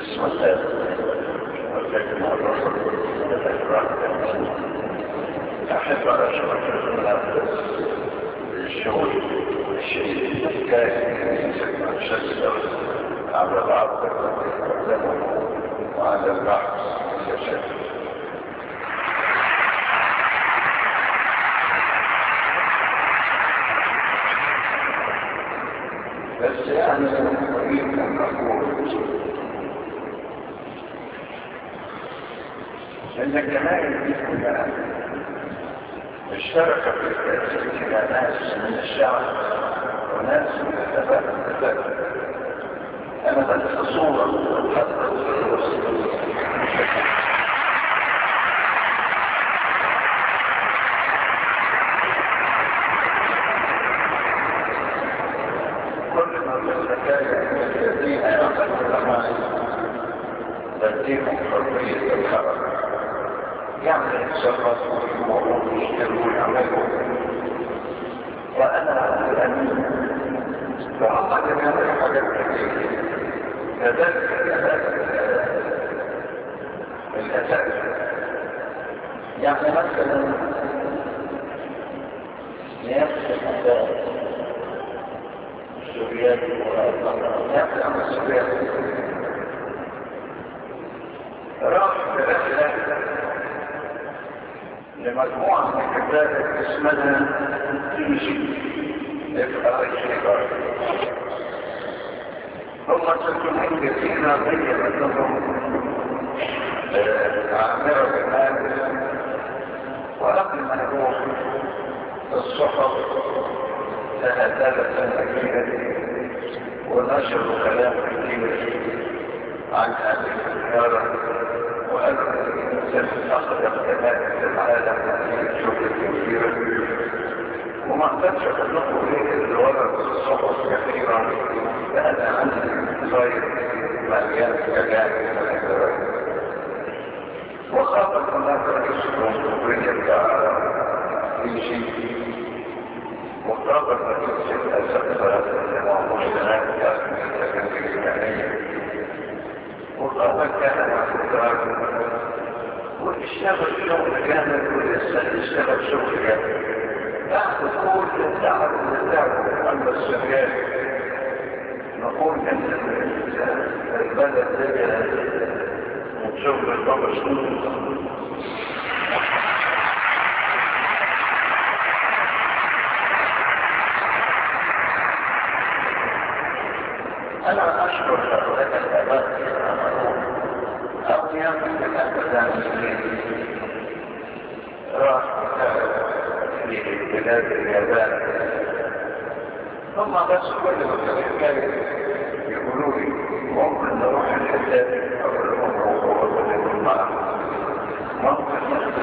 اسمه ثابت ولكن الرسول أحب على شبكة المنافس الشغل الشيء الكائن يسمى الشجر على العرض وعلى البحث يشجر بس يعني أريد أن أقول أن الجماعة دي كلها اشترك في التأثير إلى ناس من الشعب وناس من الأباء الأباء أنا بدأت صورة حتى كل ما في الحكاية الذين يعملون معي بديهم حرية الحركة يعمل يتصرف ويشتروا ويعملوا وأنا الأمين فهم جميع الحاجات كثيرة كذلك الأساس يعني مثلا نفس الأساس السوريات نفس عن السوريات راح برحلة لمجموعة من الكتاب اسمها تيجي اف ار اتش هم سكنين كثيرة غير أنهم عامرة بالناس وقبل ما نروح الصحف لها ثلاث أجيال ونشروا كلام كثير عن هذه الزيارة وقالوا الإنسان أخذ كذلك العالم في شغل كثيرة وما اقدرش اقول لكم ايه اللي ورد الصحف كثيرا هذا عندي صاير مليان كلام وخاطر هناك رئيس الجمهورية بتاع يجي مقابل رئيس الأسفل لمعظم الناس في السكن الإسلامية وقابل كان مع الدراجة واشتغل شغل كامل ويشتغل شغل كامل بعد كل التعب والتعب عند السكان نقول ان البلد ده متشوف الطبع شنو انا اشكر هؤلاء الاباء او يمكن الاكاديميين راح في بلاد اليابان ثم بس كل الرجال يقولوا لي ممكن نروح الحداد اقول لهم روحوا وخليكم معنا ممكن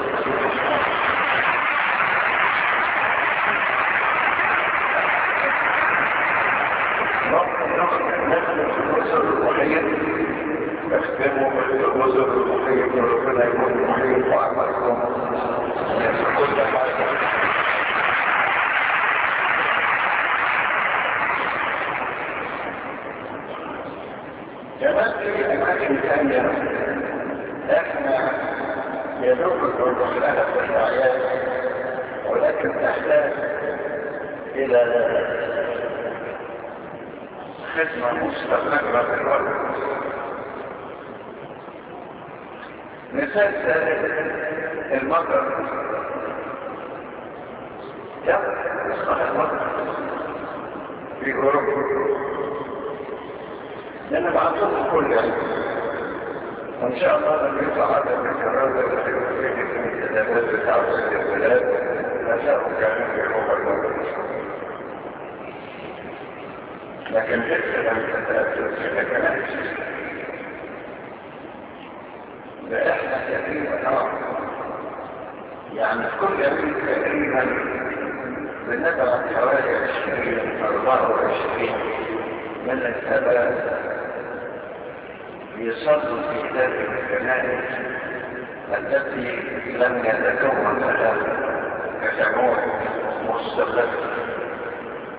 ممكن نخدم الوزر المحيط نخدمه بالوزر المحيط وربنا يكون محيط وعملكم كل حاجه كمان في أماكن ثانية احنا يدوب نروح لها في الأعياد ولكن تحتاج إلى خدمة مستمرة في الوقت مثال ثالث المطر يبقى إصلاح المطر في أوروبا لأن بعضهم كل يعني وإن شاء الله لما يطلع عدد الكرازة التي تفيد من الكتابات بتاع البلاد نشاء كان في روح الموت لكن لسه لم تتأثر في الكنائس ده احنا تقريبا اه يعني في كل يوم تقريبا بنبعت حوالي 20 24 من السبب يصلوا في كتاب الكنائس التي لم يتكون لها كجموع مستقل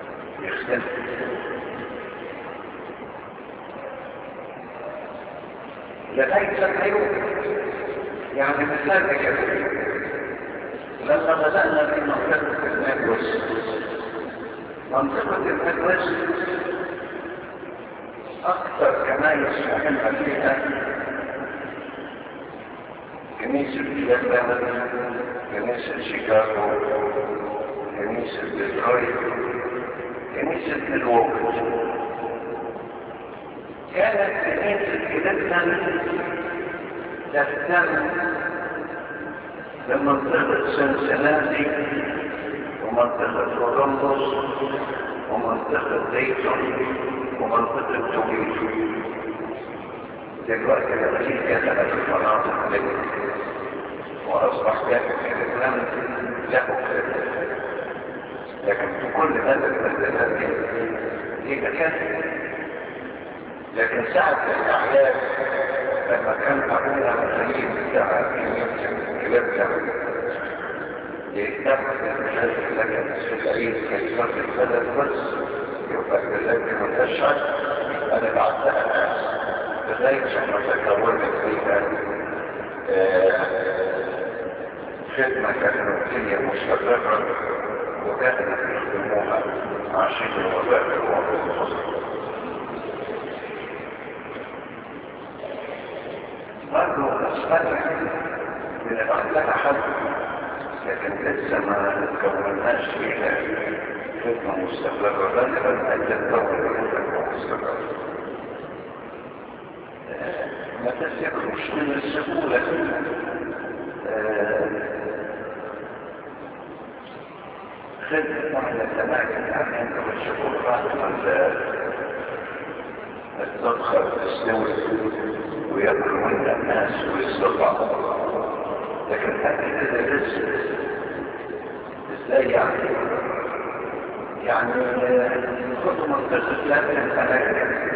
يختلف لغاية لما يوجد يعني مثال كده لما بدأنا في منطقة المدوس منطقة المدوس أكثر كنائس مهمة فيها كنيسة لندن كنيسة شيكاغو كنيسة ديترويت كنيسة ميلواukee كانت كنيسة لندن تهتم بمنطقة سنسناتي ومنطقة كولومبوس ومنطقة ديتون ومنطقة توبيتو دلوقتي الأمريكا كتبت المناطق دي وأصبح كاتب الإسلام له كتب لكن في كل هذا المدلات دي دي مكان لكن ساعة الأعياد لما كان أبونا مسلمين بتاع الكلاب ده يهتم بالمشاكل لكن السلعين كلمات البلد بس يبقى البلد منتشر أنا بعتها الناس لذلك لما تكونت فيها خدمة كهنوتية مستقرة وكانت يخدموها عشان الوباء الواقع الخصوصي برضه أسفلها بنبقى عندها حد لكن لسه ما كوناش فيها خدمة مستقرة غالبا أن تتطور خدمة مستقرة ما تسيبش من السهولة خدمة واحدة الأماكن يعني أنت بالشهور بعد ما تدخل تستوي ويأكل منها الناس ويستطع لكن هذه كده الرزق ازاي يعني يعني خذوا منطقة لكن أمريكا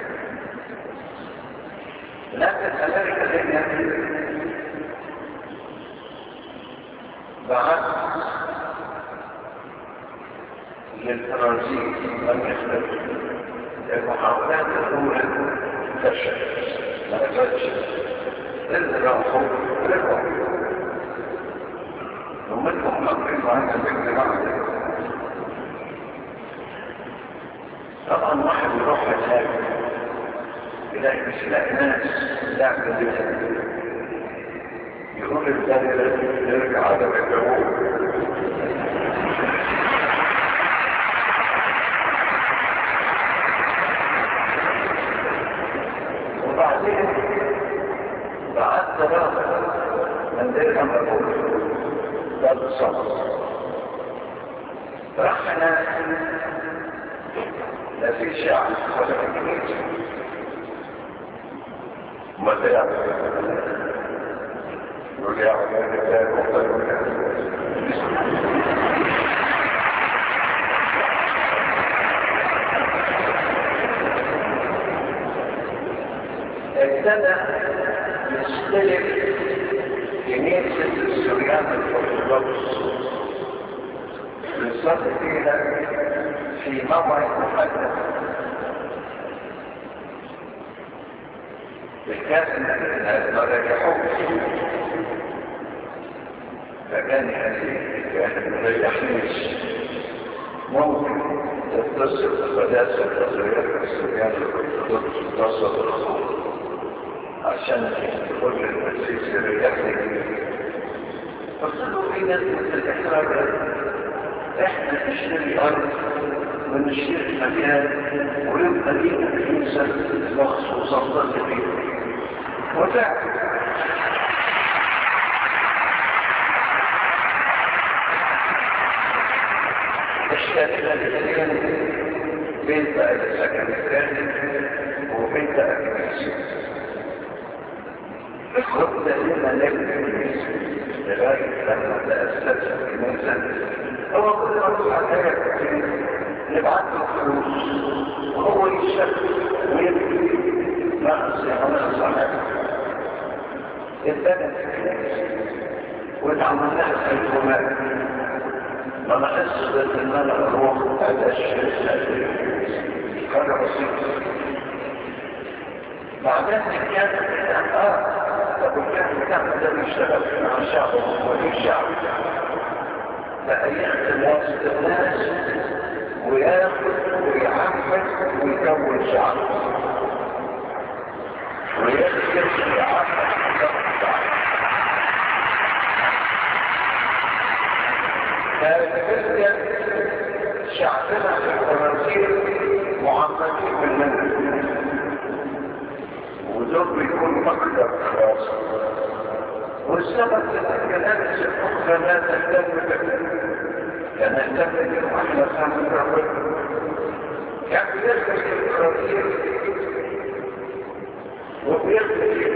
لكن أمريكا دي بعد للترانزيت لم يختلف المحاولات الأولى فشل ما نفذش اللي راحوا رجعوا ومنهم مقرب عن الاجتماع طبعا واحد يروح هناك يلاقي مش لاقي ناس لا يقول الدائرة يرجع على الجواب وبعدين بعد دراسة من ذلك مقول بعد الصبر رحنا لا في شعب ولا في كنيسة ماذا يعمل يقول يا عمال الله وخير ابتدى يختلف كنيسة السوريان الأرثوذكس بالظبط كده في موعد محدد بالكاد ما رجحوش فكان هذه كانت ما رجحنيش ممكن تتصل بقداسة الأزريات السوريان الأرثوذكس تصل الخطوط عشان كل المسيس يريحني فصلوا في ناس مثل الإحراج احنا نشتري أرض ونشتري مكان ويبقى لينا كنيسة مخصوصة فيه وفعلا اشترينا الاثنين بين بقى السكن الثاني وبين بقى الكنيسة خطة لما نبني لغاية لما تأسست الكنيسة هو كل ما تروح على نبعت له فلوس وهو يشتغل ويبكي مع الصيانة الصحيحة اتبنت الكنيسة واتعمل لها سيكونات ما بحس ان انا اروح ادش حاجة بسيطة بعدين كانت اه طب وكان كان ده بيشتغل مع الشعب والشعب فأيام وسط الناس وياخد ويعمل ويكون شعب ويكتب ويعمل ويكون شعب فبالنسبة شعبنا في الفرنسية معمدين بالمنزل ودول بيكون أكثر خلاص والسبب ان كنائس الاخرى لا تهتم بك كان نهتم بهم احنا سامي ربنا كان بيدرس الديمقراطيه وبيدرس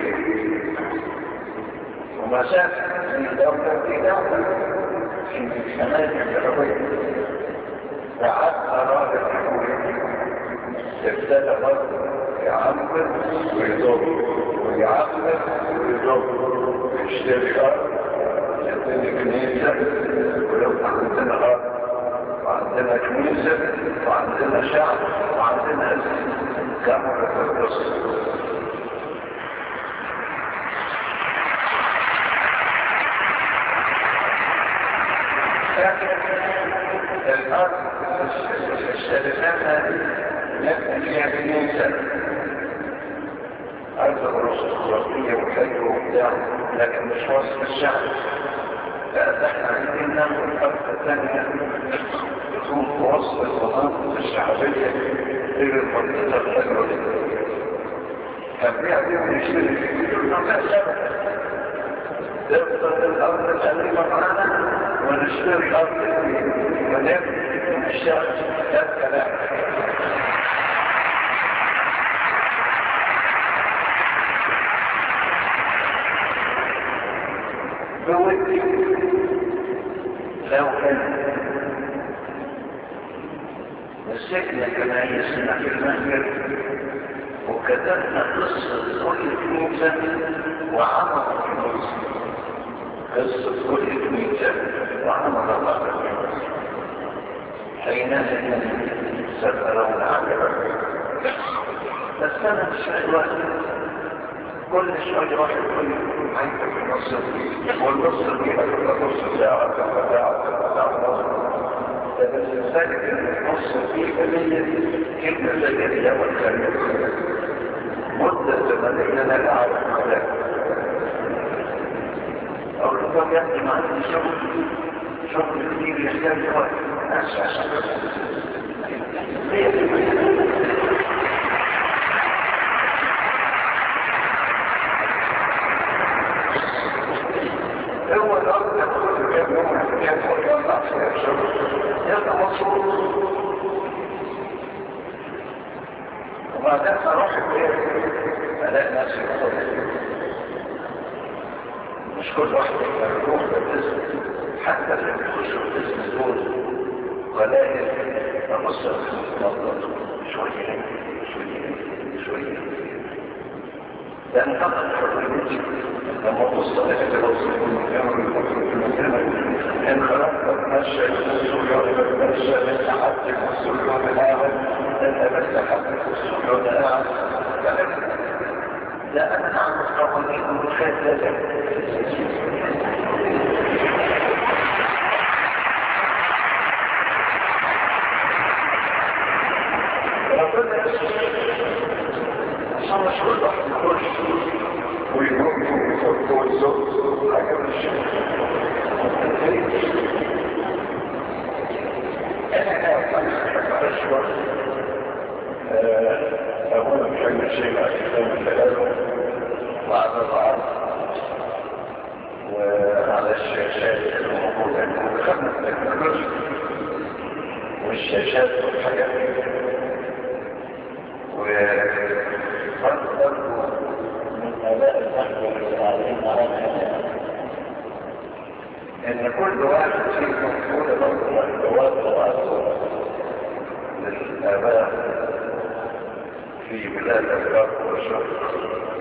وما شاف في دولة في دولة في الشمال العربية وعاد أراد الحكومة ابتدى برضه يعمل ويضر ويعمل ويضر يشتري أرض يبني كنيسة ولو عندنا أرض وعندنا كنيسة وعندنا شعب وعندنا كاميرا في القصة الأرض اشتريناها نبني فيها كنيسة أرض أرستقراطية وحلوة وبتاع لكن مش وصف الشعب لا احنا عايزين ناخد أرض ثانية تكون في وصف المناطق الشعبية غير المنطقة الحلوة دي كان بيعملوا يشتري في كل ما سبب تفضل الأرض القديمة معانا ونشتري أرض ونبني الشعب ده الكلام بودي لو كان مسكنا كنايسنا في المهجر وكتبنا قصة كل كنيسة وعمل كنيسة قصة كل كنيسة وعمل الله كنيسة حينئذ سترون عجبا بس أنا مش الوقت كل شوية واحد يقول لي عايز في النص والنص دي هتبقى نص ساعة تبقى ساعة تبقى ساعة ونص بس ذلك النص دي كمية كلمة زجرية والكلمة مدة زمنية لا أعرف مدى أو لو يأتي معي شغل شغل كتير يحتاج وقت أساسا هو الأرض يقول كم يوم يدخل يطلع فيها الشغل يبقى مصروف وبعدين أروح البيت ألاقي نفسي بخطر مش كل واحد يروح بالاسم حتى اللي بيخشوا الاسم دول قلائل فمصر نظر شوية شوية شوية لأن فقط حريتي لما وصل إلى الوصول إن خلقت تتمشى السجود تتمشى من تحدث السجود الأعلى أنت بس تحدث السجود الأعلى لا أنا أعمل قوانين مخالفة ربنا عشان مشغول واحد يخش ويقوم ويفك ويزق حاجة من الشيء أنا أشعر أولا بحاجة شيء على كتاب الثلاثة وعلى العرض وعلى الشاشات الموجودة خدمة التكنولوجيا والشاشات والحاجات دي وأكثر من آباء الأحوال العظيم على إن كل واحد فيكم يقول برضه الجواب وأصل للآباء في بلاد الغرب والشرق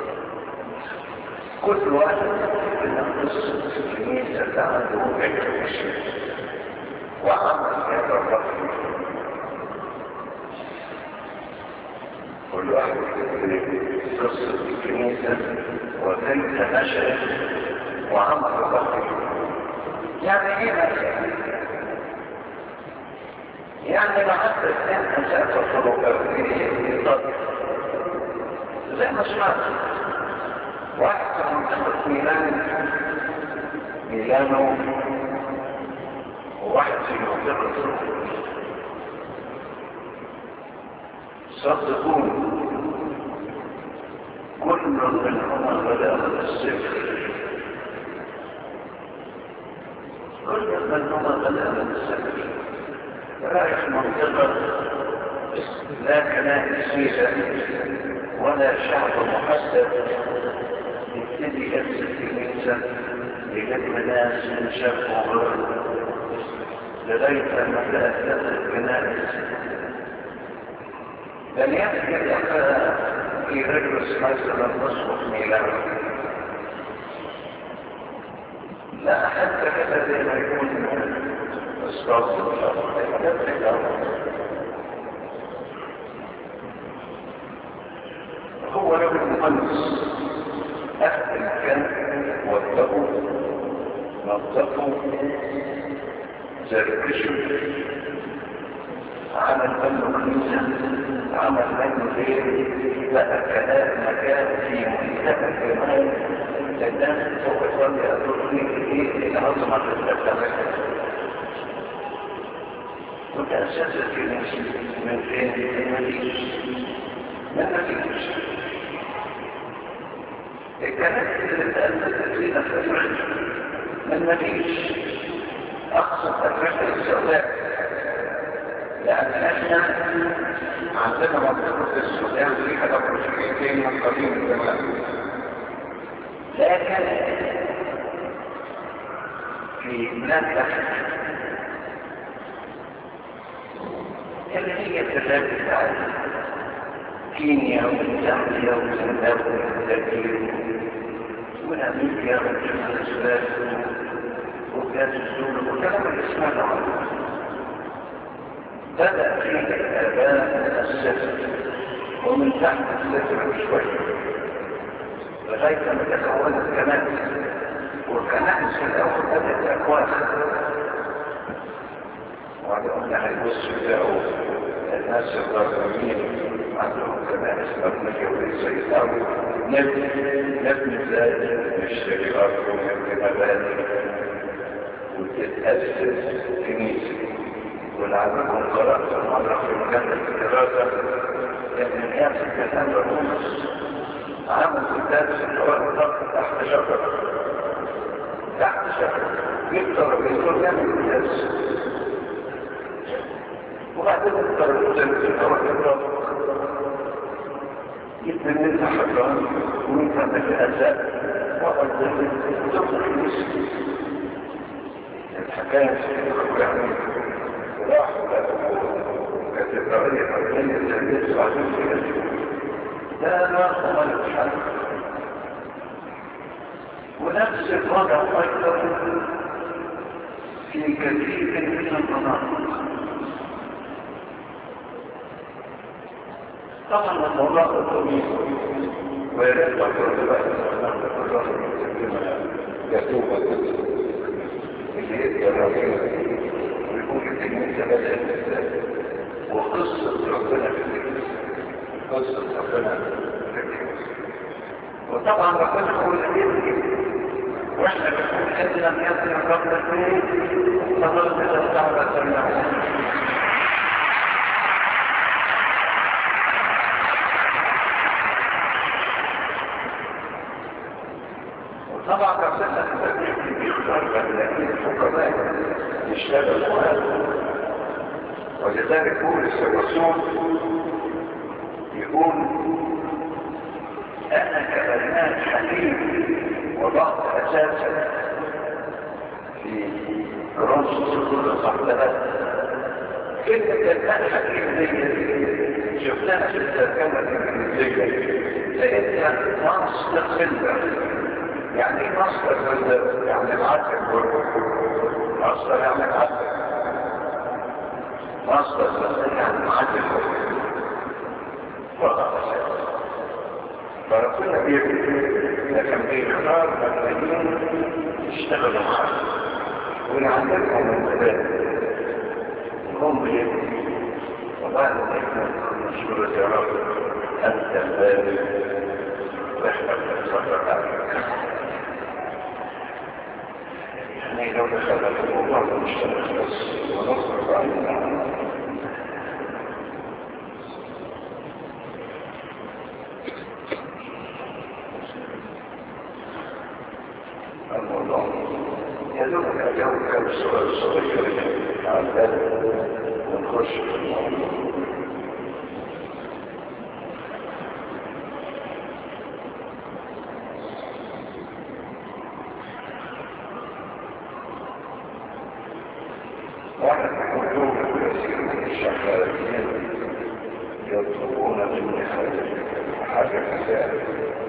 كل واحد من قصة الكنيسة عنده فكر وعمل هذا الرجل كل واحد في قصة الكنيسة وكيف نشأت وعمل بقي يعني ايه نشأت؟ يعني لحد الآن أساس الطرق في طريق زي ما سمعت واحد في منطقة ميلان ميلانو وواحد في منطقة صدقوني كل منهما بدأ من الصفر كل منهما بدأ من الصفر رايح منطقة لا كنائس فيها ولا شعب محدد يبتدي يمسك الكنيسة يجيب ناس من شاب وغير لغاية أن تأسست الكنائس بل يمكن أن يدرس مثلا نصف ميلاد لا حتى كذا زي ما يكون استغفر هو له المهندس أهل المكان واتقوا نظفوا زركشوا عمل منه كنيسة عمل منه غير بقى كلام مكان في منتهى الجمال الناس سوف يصلي أدركني إيه العظمة التكامل وتأسست الكنيسة من فين؟ من مدينة من مدينة الكنائس اللي تأسست فينا في أفريقيا من مدينة أقصد أفريقيا السوداء لأن احنا عندنا منطقة السودان فيها دبرشيتين من قديم الزمان لكن في بلاد اللي هي البلاد بتاعتنا كينيا وزامبيا وزيمبابوي والجزائر وناميبيا وجنوب السودان وبلاد السود وكلام الاسلام عنه بدأ فيه الآباء السفر ومن تحت السفر بشوية لغاية ما تكونت كنائس والكنائس في الأول بدأت أكوان وبعدين لها الوسط بتاعه الناس الرافضين عندهم كنائس مبنية ويسيطروا نبني نبني ذات نشتري أرض ونبني مباني وتتأسس كنيسة ولعلكم قرأت مرة في مجلة الدراسة ان الناس كان الرموز عمل كتاب في الحوار تحت شجرة تحت شجرة يقدر الرسول يعمل كتاب وبعدين يقدر الرسول في الحوار يبقى منها حجران ومنها مجازات وقد تطلق المسلم الحكاية في الحكاية راح كاتبرية مرتين التنبيس وعجوز في لا لا خمال الحل ونفس الوضع أيضا في كثير من المناطق طبعا الموضوع طويل ويرد أكثر دلوقتي يتوب اللي هي الرئيسة ويكون الكنيسة بدأت ازاي وقصة ربنا في الكنيسة قصة ربنا في الكنيسة وطبعا ربنا هو الذي واحنا بنقول ان لم يكن قبل البيت فضلت الصعبة سمعها وطبعا ربنا يختار لكن الفقراء يشتغلوا هذا ولذلك بولس الرسول يقول انا كبنات حكيم وضعت اساسا في كرونسوس كل صحبها كلمة كبنات حكيم دي شفناها في الترجمة الانجليزية لقيتها مصدر سلبة يعني ايه مصدر سلبة؟ يعني العسل مصدر يعني العسل مصدر يعني معدل وضع فربنا بيبني لكن بيختار مبنيين يشتغلوا معاه ويعلمهم الثبات هم بيبني وبعد ما يكون مشهورة يا رب أنت الباري واحنا بنتصرف عليك يعني لو دخلنا في الموضوع مش هنخلص ونصرف علينا الموضوع يدوك أجاوب كم سؤال صغير عن ذلك ونخش في الموضوع واحد يقولون كثير من الشغالين يطلبون مني حاجة كذلك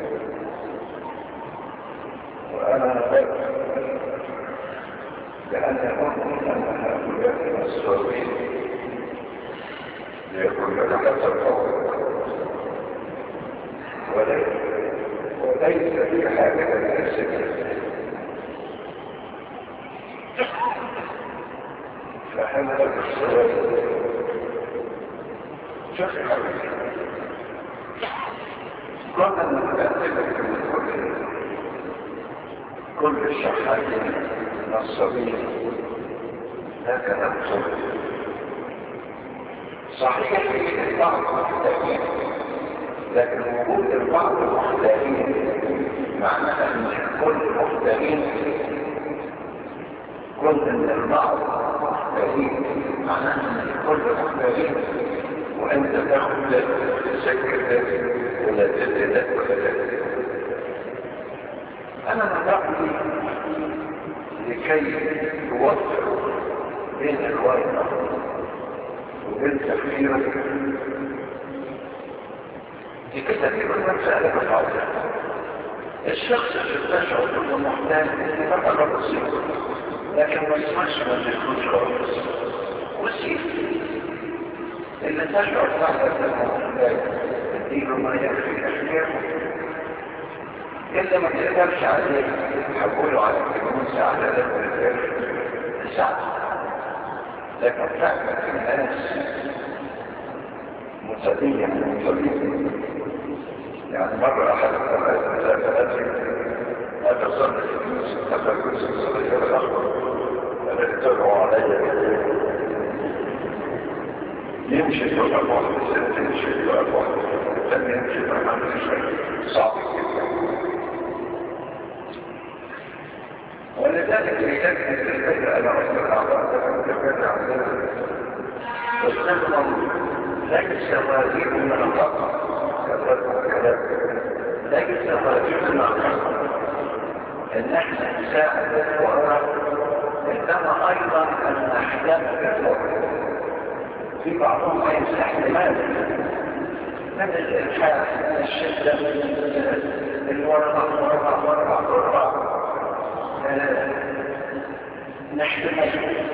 وأنا أبقى لأن أظن أن هؤلاء الصغيرين يكون لك القول وليس في حاجة الأسئلة فهذا السؤال شوف حبيبي كنا نتأكد من كل كل الشحاتين نصابين هكذا نصب صحيح في البعض محتاجين لكن وجود البعض محتاجين معناها ان كل محتاجين كل من البعض محتاجين معناها ان الكل محتاجين وانت تاخد تسكر ذلك ولا تدلك ولا تدلك انا نضعني لكي توفر بين الواقع وبين تفكيرك دي كده تبقى المسألة متعودة الشخص اللي بتشعر انه محتاج فقط بسيط لكن ما يسمعش ما تكونش خالص وسيط اللي تشعر فقط انه محتاج تديله ما يكفي احتياجه إلا ما تقدرش عليه حقوله على التليفون ساعة لك بالفعل ساعة لكن فعلا في الناس مسلية مسلية يعني مرة أحد الثلاثة هذا ظن في الفلوس هذا الفلوس الصغيرة الأخضر الذي تدعو علي يمشي في الأرواح بس يمشي في الأرواح لم يمشي في الأرواح شيء صعب جدا ولذلك يجب الفكرة أنا أصل الأعضاء الفكرة عندنا واستخدم ليس واجب من الخطأ كثرة الكلام ليس واجب من الخطأ إن احنا نساعد الفقراء إنما أيضا أن نحتم بالفقر في بعضهم ما يستحملان من الإلحاد من الشدة من الورقة ورقة ورقة ورقة نحتمل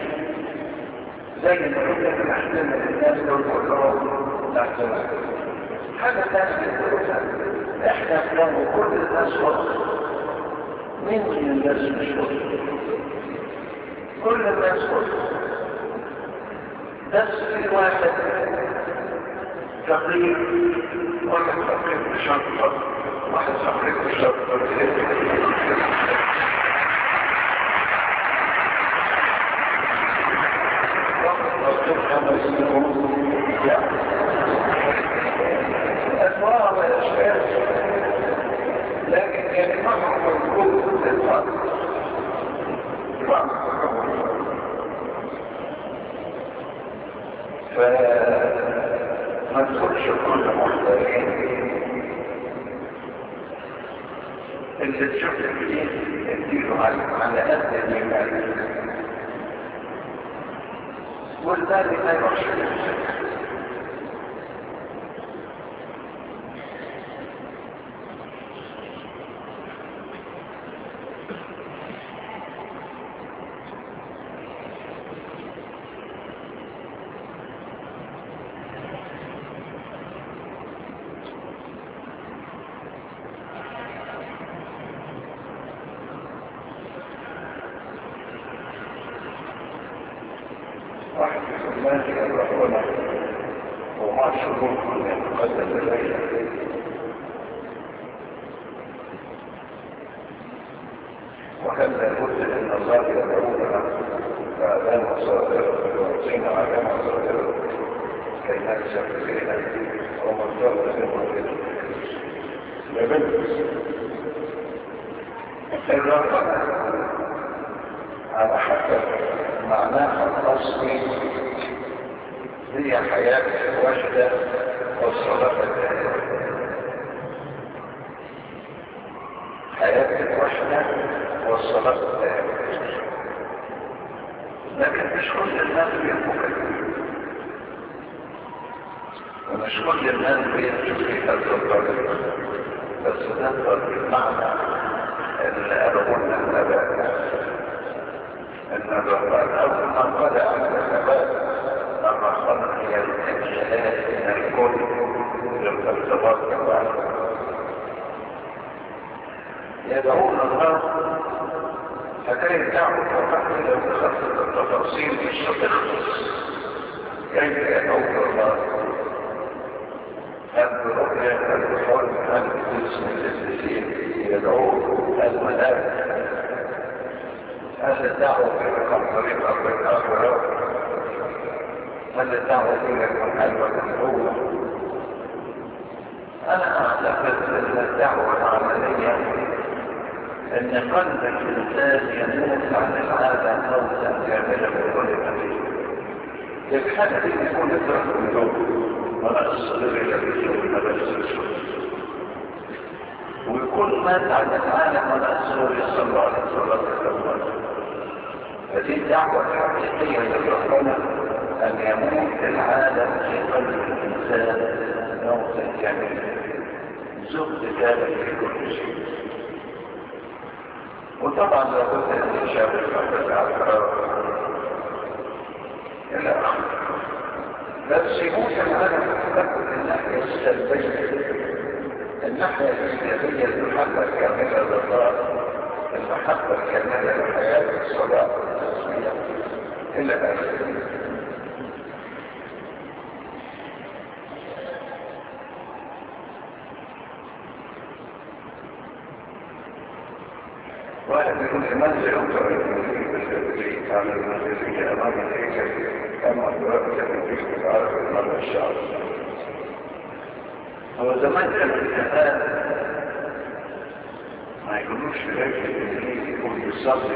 زي ما كنا نحتمل الناس لو كلهم نحتمل هذا الناس يقولون احنا فلان وكل الناس وقت مين من الناس مش وقت كل الناس وقت بس في واحد فقير واحد فقير بشنطة واحد فقير بشنطة أسماء والأشكال لكن كلمة موجود في الفرق فما تدخلش كل محتاجين اللي تشوف الدين اديله على قد الإيمان والباقي ما يروحش ماشي ربنا وما شروط من يتقدم إليه وكان لابد ان الله يدعونا بعدان وصادرة ويعطينا علام وصادرة كي نكسب الينا ومصدر لنا لابد الرغبة على حسب معناها الاصلي هي حياة الوحدة والصلاة الدائمة حياة الوحدة والصلاة الدائمة لكن مش كل الناس بيبقوا ومش كل الناس بيمشوا في هذا الطريق بس ده الطريق معنى اللي قالوا لنا النبات ان الرحمن اول ما قال عن النبات الرحمن هي الانشاءات من الكل للارتباط كمان يدعون الله فكان الدعوة فقط لو تخصص التفاصيل مش هتخلص كيف يدعون الله هل برؤية هل بحول هل باسم الاساسين يدعون الملائكة هل الدعوة في عن طريق أرض الآخرة هل الدعوة إلى المحلوة الأولى أنا أعتقد أن الدعوة العملية أن قلب الإنسان يموت عن العادة موتا كاملا بكل مدينة الحالة دي يكون يدرك النوم ولا الصدر إلى بيته بس ويكون مات عن العالم ولا الصدر يصلى على صلاة الأول هذه الدعوة الحقيقية لربنا أن يموت العالم في قلب الإنسان موتا كاملا زهد ذلك في كل شيء وطبعا لابد ان يشاور فقط اعتراف الى اخره بس ممكن انا تاخد الناحيه السلبيه الناحيه الايجابيه المحبه الكامله لله المحبه الكامله للحياه الصلاه والتسميه الى اخره واحد يقول لماذا ينظر التدريب على المنزلية أمام الهيكل كما دراسة التدريب العرب المرة الشعب هو زمان كان الكتاب ما يقولوش في الهيكل الإنجليزي يقول يصلي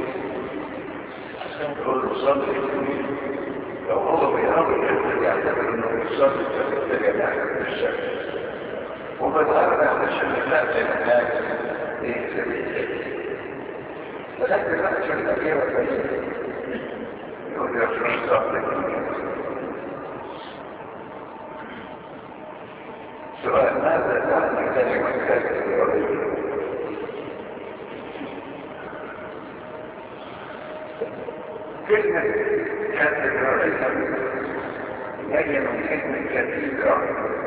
يقول له صلي لو هو بيقرب الهيكل يعتبر انه يصلي فبالتالي يعمل الشكل وبالغرب علشان يلاقي هناك ايه سبيل فلكن بقى شو الأخيرة فيه يقول يا شو صاحبك سؤال ماذا تعني كلمة كاتب كلمة كاتب جاية من كلمة كثيرة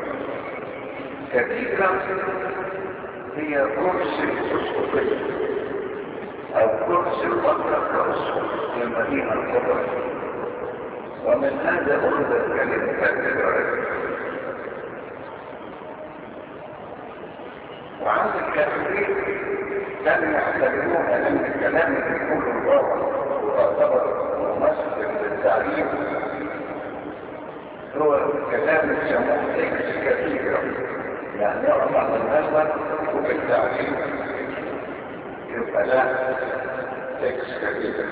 كثيرة هي كرسي الأسقفية او كرسي القطر كرسي في المدينة الكبرى ومن هذا أخذت كلمة كاتدرائية وعند الكاثوليك كانوا يعتبرون ان الكلام اللي يقوله الله ويعتبر ممثل للتعليم هو كلام يسموه اكس كثيرا يعني يرفع المذهب وبالتعليم يبقى لا اكس كثيرا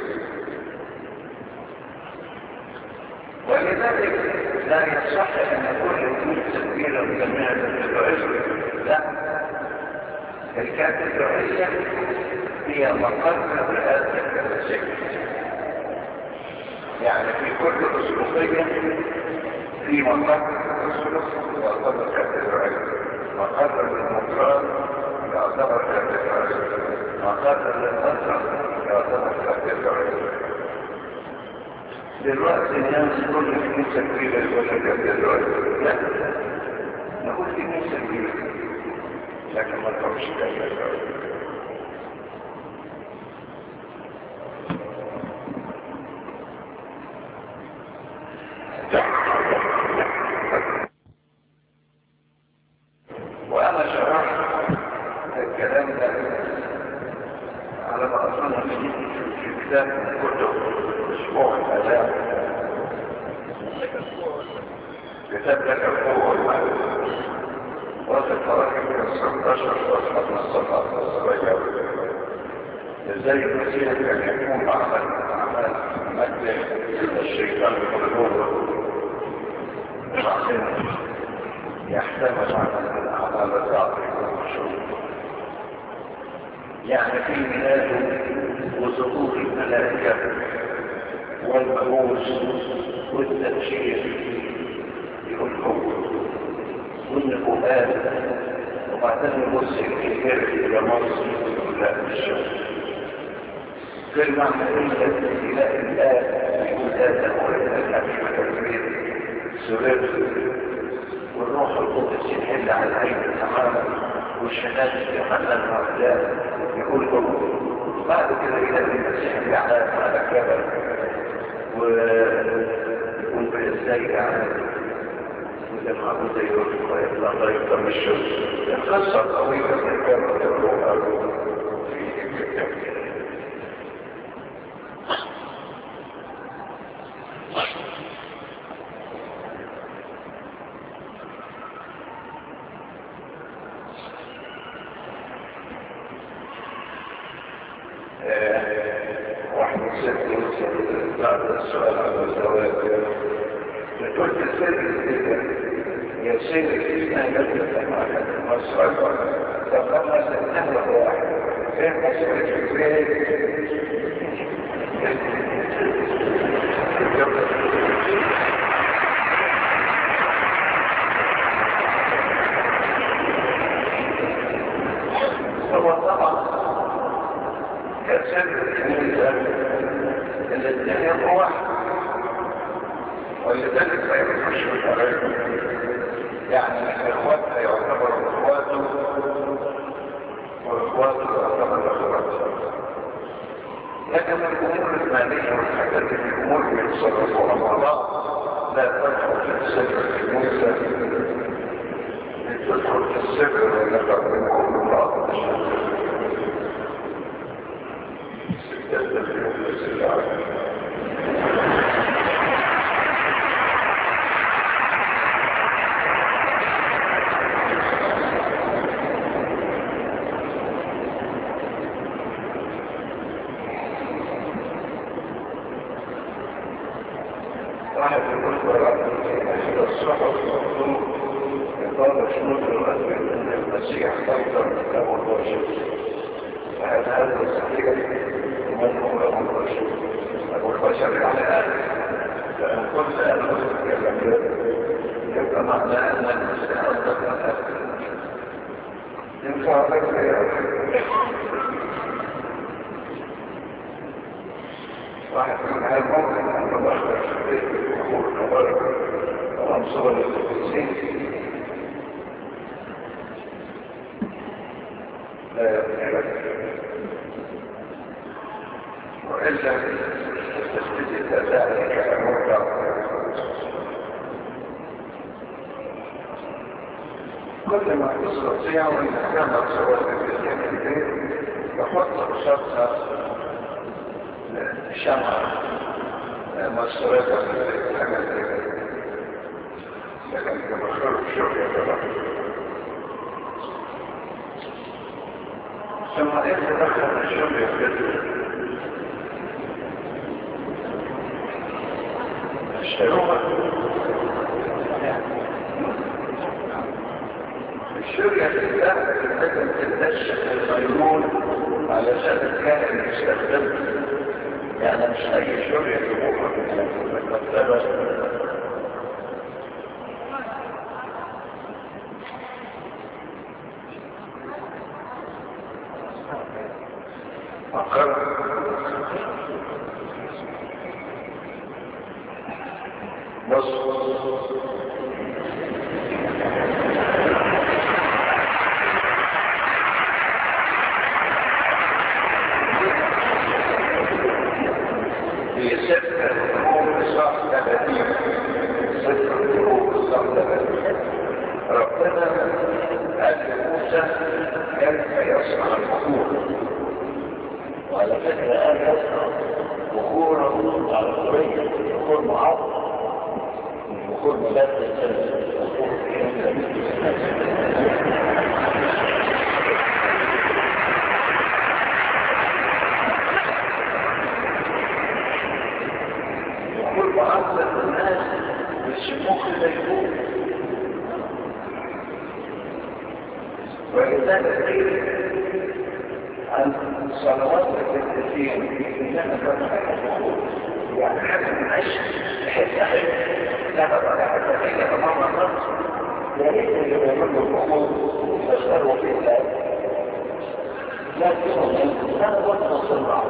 ولذلك لا يصح ان كل وجود تكبيرا جميعا تتعزل لا الكاتدرائية هي مقر رئاسة الكنسية يعني في كل أسلوبية في مقر الأسلوب يعتبر كاتدرائية مقر للمطران يعتبر كاتدرائية مقر للأسر يعتبر كاتدرائية دلوقتي الناس كل كنيسة كبيرة يقول لك كاتدرائية لا نقول كنيسة كبيرة لكن ما تقولش كاتدرائية كتاب لك القوة والمعنى واخد تراكم من 16 صفحة من الصفحة الصغيرة ازاي المسيح كان يكون عمل عمل مجد الشيطان بالقلوب وبعدين يحتمل عمل الاعمال التعطي والمشروع يعني في ميلاده وظهور الملائكة والمبوس والتبشير يقول هو والنبوءات وبعدين يبص الكثير الى مصر لا الشمس كل ما نقول الى الآن يقول آدم وإلى الحبيب الكبير سررت والروح القدس يحل على العين تماما والشهادة يحلل الأخلاق يقول هو بعد كده إلى المسيح الإعلان على الجبل ويقول بإزاي يعني الخطوة زي ويطلع الله يفضل الشمس القصة طويلة من كانت الروح في الكتاب واحد ست يسأل بعد السؤال عن الزواج قلت السر يصير الإسلام يجب مع المسؤول فقام سنتهل واحد غير مسؤول في هو طبعا كسر الكنيسة الاثنين هو واحد ولذلك لا يخش عليهم يعني اخواتها يعتبروا اخواته واخواته يعتبروا اخواته لكن الامور الماليه والحاجات دي الامور اللي يتصرفوها مع بعض لا تدخل في السر الموسى تدخل في السر ونقع منكم بعض يستخدم في السر واحد يقول قرأت في الصحف مكتوب إطالة شنود الأسود من المسيح أكثر من أبو الرشد فهل هذا صحيح من هو أبو الرشد أبو البشر على آل لأن كل آل يتكلم يبقى معناه أن المسيح أكثر من آل ينفع لك يا واحد من هذا الممكن أن تدخل في الأمور الكبار والأنصار القدسين لا يمكن وإلا تستفيد ذلك كأمور كل ما تستطيع وإن كانت سواء في البيت تحط شخصا شمع مسؤولية الحاجات لكن كما خرج شوف يا جماعة ثم إذا دخل الشوف يا الشروع الشرية تتابع لازم تتنشف الميمون علشان الكائن يستخدمه يعني مش اي شرية تبوحة في المكتبة أقر بص في سفر الحروب صح 30 سفر الحروب صح 30 ربنا قال لموسى كيف يصنع البخور وعلى فكرة قال يصنع بخورا على الطريق بخور معظم بخور بقول مدرس يقول بعض الناس بالشموخ الليلون ولذلك قيل عن صلوات التكتين إنما كان يعني حاجة من عشق بحيث أحب لا تبقى حتى فيها أمام النص يا ريت اللي يعمل له الأمور يختاروا في الله لكن لا وزن صنع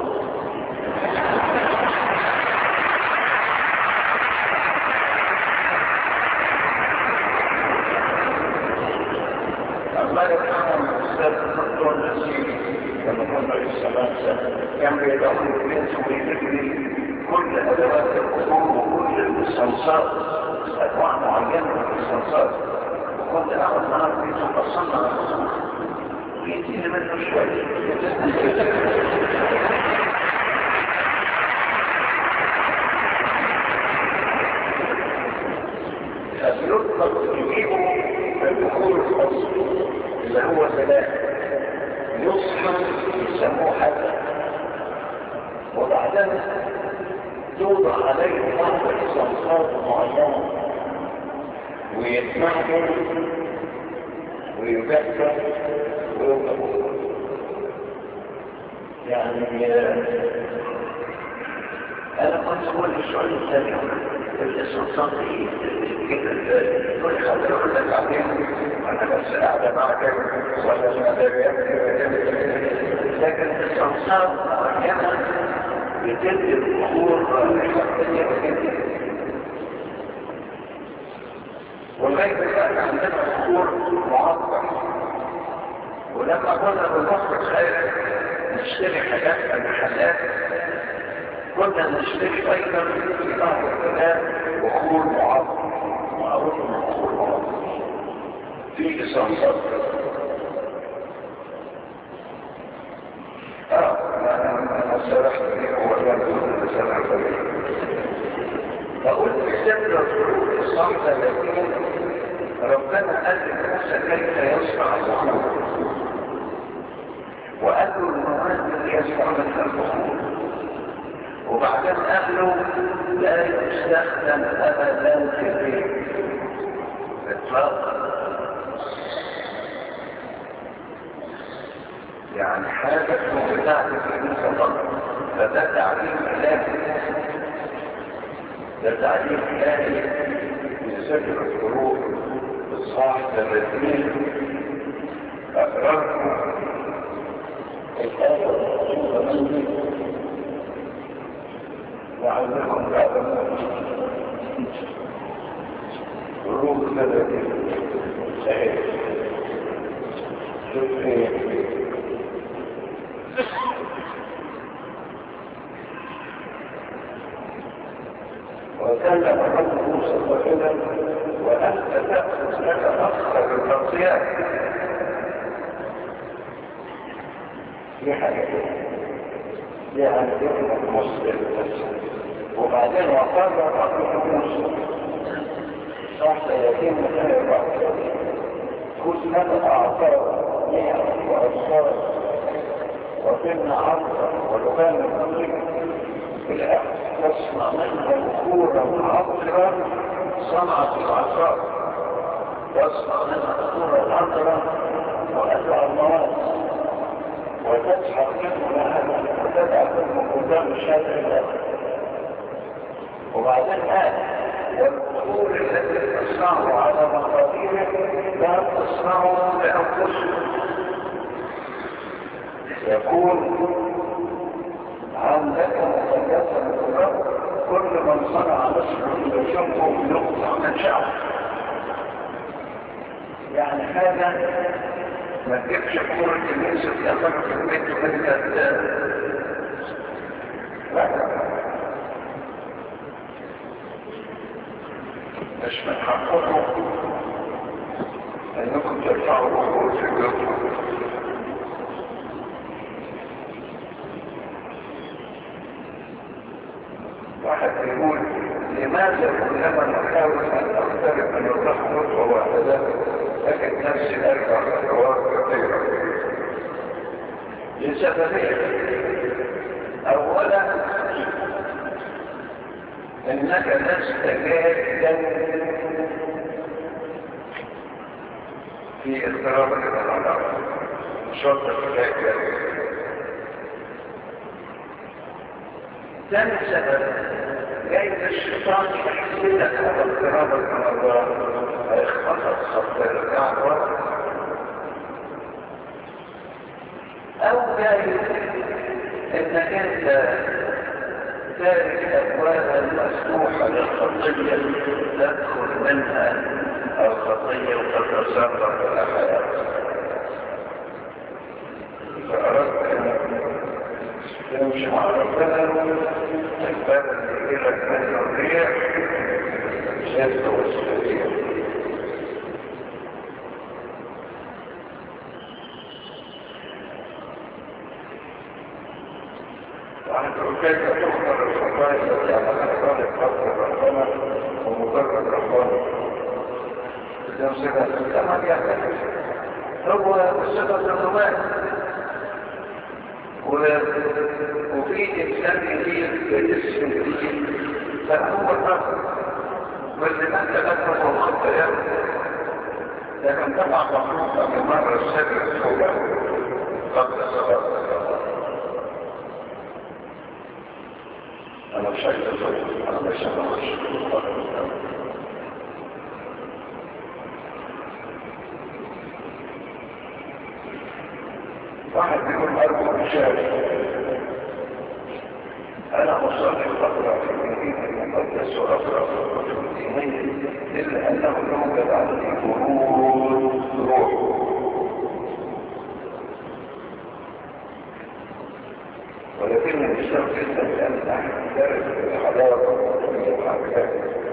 الله يرحمه الأستاذ الدكتور نسيم لما كنا في السلام كان بيدعو البنت ويجري كل ادوات القبور وكل الاستنصار انواع معينه من الاستنصار وكنت اقعد معاه في بيته اصنع ويديني منه شويه يطلق يجيبه الدخول الخاص اللي هو سلام يصحى يسموه حسن وبعدين توضع عليه بعض الصنصات معينة ويتمحكم ويبكر ويوقف يعني انا كنت اقول السؤال الثاني الصنصات كل حاجة يقول لك بعدين انا بس قاعدة معك ولا لكن الصنصات معينة بتدي البخور ولغاية كان عندنا بخور معطر ولما كنا بنروح الخير نشتري حاجات في المحلات كنا نشتري ايضا في بعض البلاد بخور معطر معروف ان بخور معطر في صنصات اه انا سرحت هو كان سرحت فقلت السر الظروف الصامتة التي ربنا قال لموسى كيف يصنع البخور وقال له المواد اللي يصنع منها البخور وبعدين قال له لا يستخدم ابدا في البيت اطلاقا يعني حاجة بتاعت الكنيسة فقط فده تعليم إلهي ده تعليم إلهي في سفر الفروق إصحاح 30 أقرأكم الآية الرسول لعلكم تعلمون فروق 30 صحيح شوف ايه وكلم رب موسى وكذا وانت تاخذ لك اخر التغطيات دي حاجه دي عن ابن المسلم وبعدين وقال رب موسى صح يتم خير كل من اعطاه نعم وابصار وكن عرضا ولغان المسلم في الاخر تصنع منها بخورا عطرا صنعت العصار تصنع منها بخورا عطرا وأدعى الله وتسحق منه لها وتدعى منه قدام الشافع الآخر وبعدين قال والبخور الذي تصنعه على مقاديره لا تصنعه لأنفسكم يكون عندك مقدسة من الرب كل من صنع نصره يشمه يقطع من شعبه يعني هذا ما تجيبش كورة الناس تأخذ في البيت وانت لا مش من حقكم انكم ترفعوا الامور في بيوتكم واحد يقول لماذا كلما نحاول ان نقترب من الله خطوه واحده لكن نفسي ارجع خطوات كثيره لسببين اولا انك لست جاهدا في اضطرابك من العلاقه شرط الحكايه ثاني سبب جايز الشيطان يحسدك على اضطرابك من الله هيخبطك خطر ورا او جايز انك انت تارك ابوابا مفتوحه للخطيه تدخل منها الخطيه وتتسرب الى حياتك فاردت ان مش ربنا الباب اللي يجيلك من الريح شد والسريع وعن كيف تخبر الخطايا التي على اثار قدر ربنا ومجرد ربنا اذا صفه الزمن يعتمد هو صفه الرماد وفي إنسان جديد باسم جديد فهو الرب واللي ما تلقى الخطة لكن طبعا مخلوقة من مرة السر الأولى قبل صلاة أنا مش عايز أنا مش عايز واحد بيقول أرجو مشاهد أنا أصلي أقرأ في الدين المقدس وأقرأ في الكتب الدينية إلا أنه يوجد عندي برود روح ولكن الإسلام جدا لأن نحن ندرس الحضارة والحركات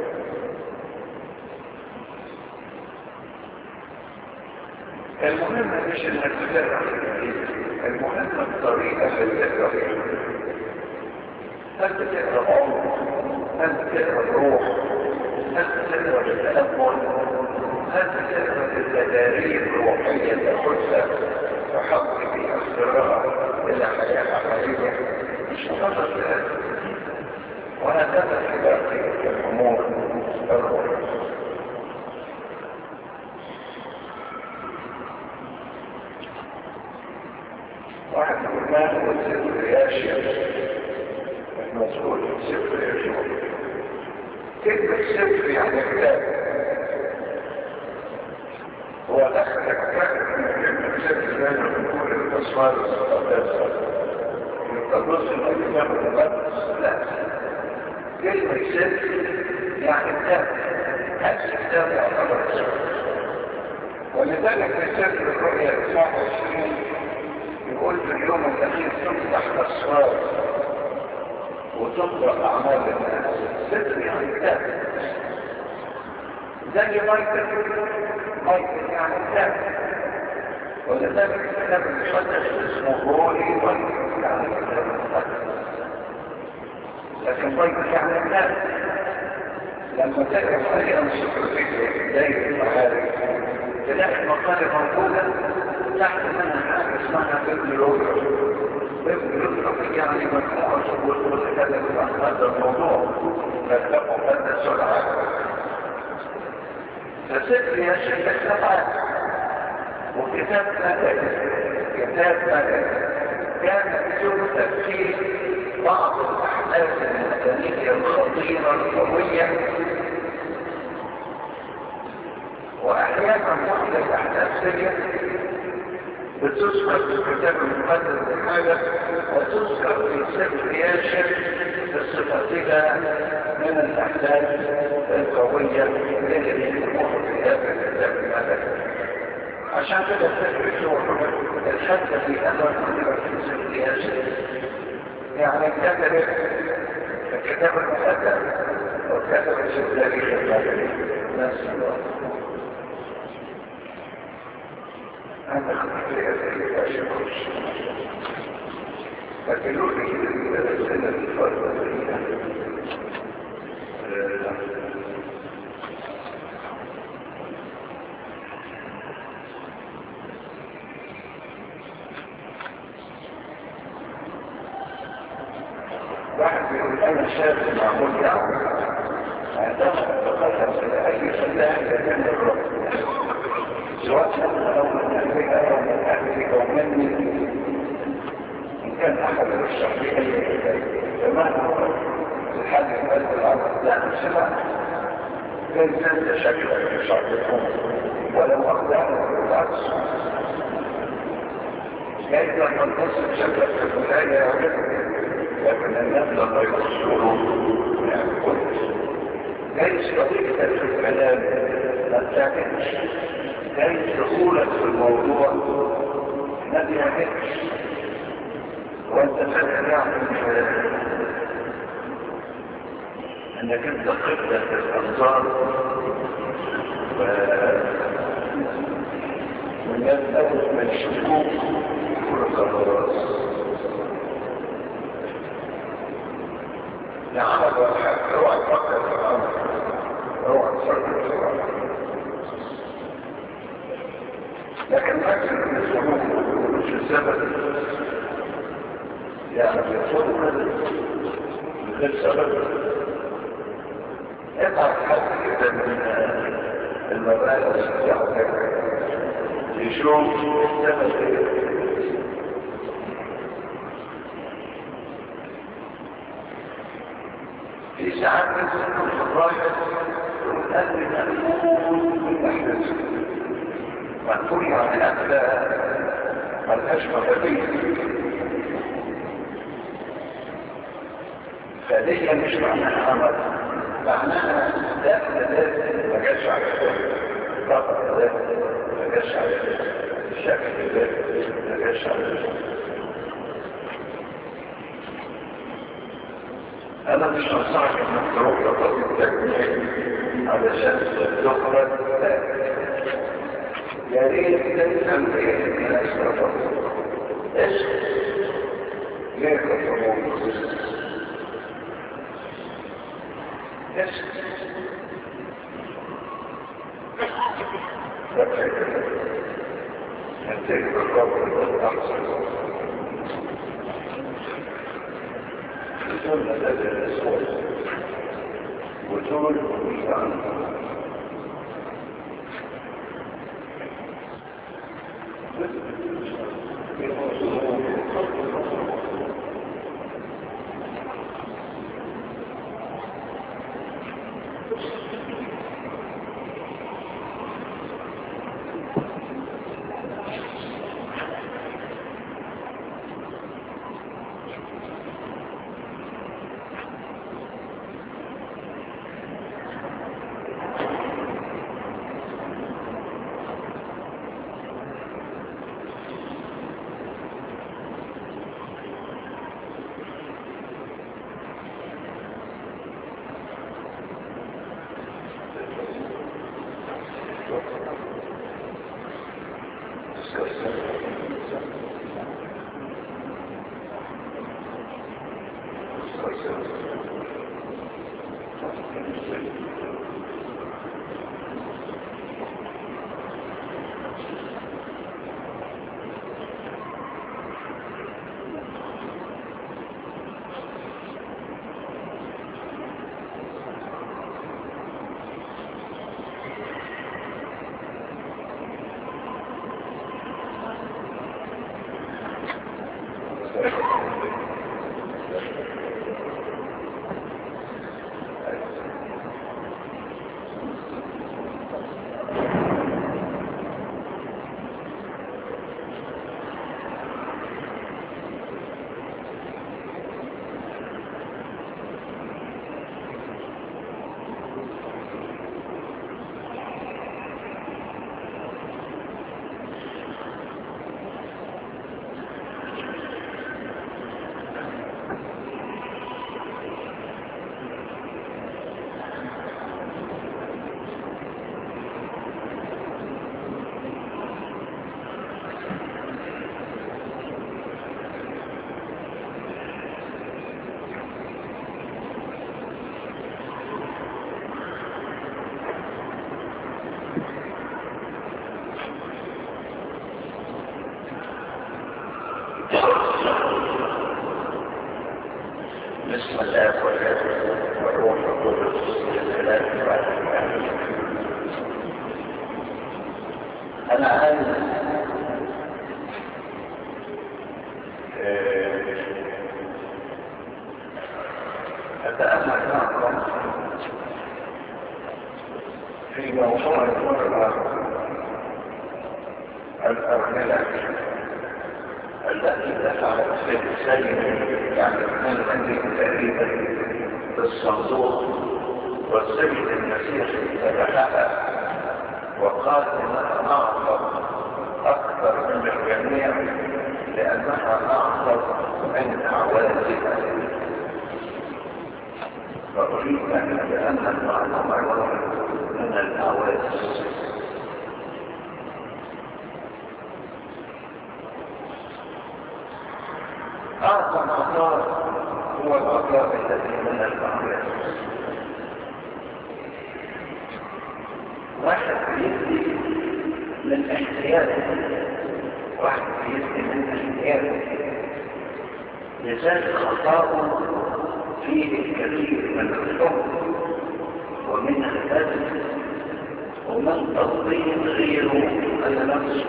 المهم مش انك تقرا المهم الطريقه اللي تقرا فيها هل تقرا عمر هل تقرا الروح هل تقرا التامل هل تقرا التداريب الروحيه تاخذها تحول بها القراءه الى حياه حقيقيه مش مجرد كلام وهكذا في باقي الامور الروحيه واحد يقول ما هو السفر يا شيخ المسؤول السفر يا شيخ كلمة سفر يعني كتاب هو دخل كتاب من كلمة سفر زي ما بنقول التصوير المقدسة التدرس الكتاب المقدس لا كلمة سفر يعني كتاب هذا الكتاب يعتبر سفر ولذلك في سفر الرؤيا 29 يقول في اليوم الأخير تفتح أسرار وتطلق أعمال الناس ستر يعني كتاب زي مايكل مايكل يعني كتاب ولذلك الكتاب المقدس اسمه هولي مايكل يعني كتاب المقدس لكن مايكل يعني كتاب لما تقرا في انسيكلوبيديا بدايه المعارف تلاقي المقالب موجوده تحت منها حاجة اسمها ابن لوثر ابن لوثر يعني مجموعة شهور متكلم عن هذا الموضوع فاتقوا هذا السرعة فسر يا شيخ السبعة وكتاب مدد كتاب مدد كان بدون تفكير بعض الأحداث المدنية الخطيرة القوية وأحيانا بعض الأحداث سرية بتذكر في الكتاب المقدس بحاجة وتذكر في سفر ياشر بصفتها من الأحداث القوية التي تكون في هذا الكتاب المقدس عشان كده سفر الشهر الحتى في أمر في سفر ياشر يعني كتب الكتاب المقدس وكتب سفر ياشر نفس الله أنا أخذت لي أشياء لكن لو في السنة الفرق واحد يقول انا شاب معمول دعوه عندما تتقدم الى اي فلاح يتم الرب سواء كان او من اهلك او من اهلك او مني ان كان احد الشخصيين كمان هو الحاج مالك العرب لا مش لا الانسان شكله في شعبكم ولو اخذنا بالعكس جايز لما تصل شكلك في الولايه يا ولد لكن الناس لما يبصروا يعرفون جايز طريقتك في الكلام ما تعملش جايز دخولك في الموضوع ما بيعملش وانت فاكر يعني انك انت قبلة الانصار و... والناس اول ما يشوفوك يقولوا خلاص نعم اوعى تفكر في الامر اوعى تفكر في الامر لكن فاكر ان الظروف مش السبب يعني بيطلبوا كده من غير سبب ابعت حد كده من المبالغ بتاعتك يشوف السبب ايه في ساعات نزل في الراية وتقدم مقفول بالأحداث مقفول يعني أكلة ملهاش مفاتيح فدي مش معناها عمل معناها لا ثلاثة ما جاش على رقم ثلاثة ما جاش على شكل ثلاثة ما جاش على انا مش انصحك انك تروح لطبيب تجميل علشان تخرج يا ريت تفهم ايه من الاسرافات ايش ليه تفهمون ايش هتجد الرب احسن وتقول مدد الأسود وتقول ومشتعن بسم الله والابن والروح القدس لله انا عايز اتامل معكم في موضوع المرأة الأرملة التي دفعت في السيد يعني من عندي تقريبا بالصندوق والسيد المسيح فتحها وقال انها اعظم اكثر من الجميع لانها اعظم من اعوازها فاريد ان لان المعظم من الاعواز أعظم عطاء هو العطاء الذي من المعرفة واحد بيدي من احتياجه واحد بيدي من احتياجه لذلك خطاء فيه الكثير من الحب ومن البذل ومن تضييع غيره على نفسه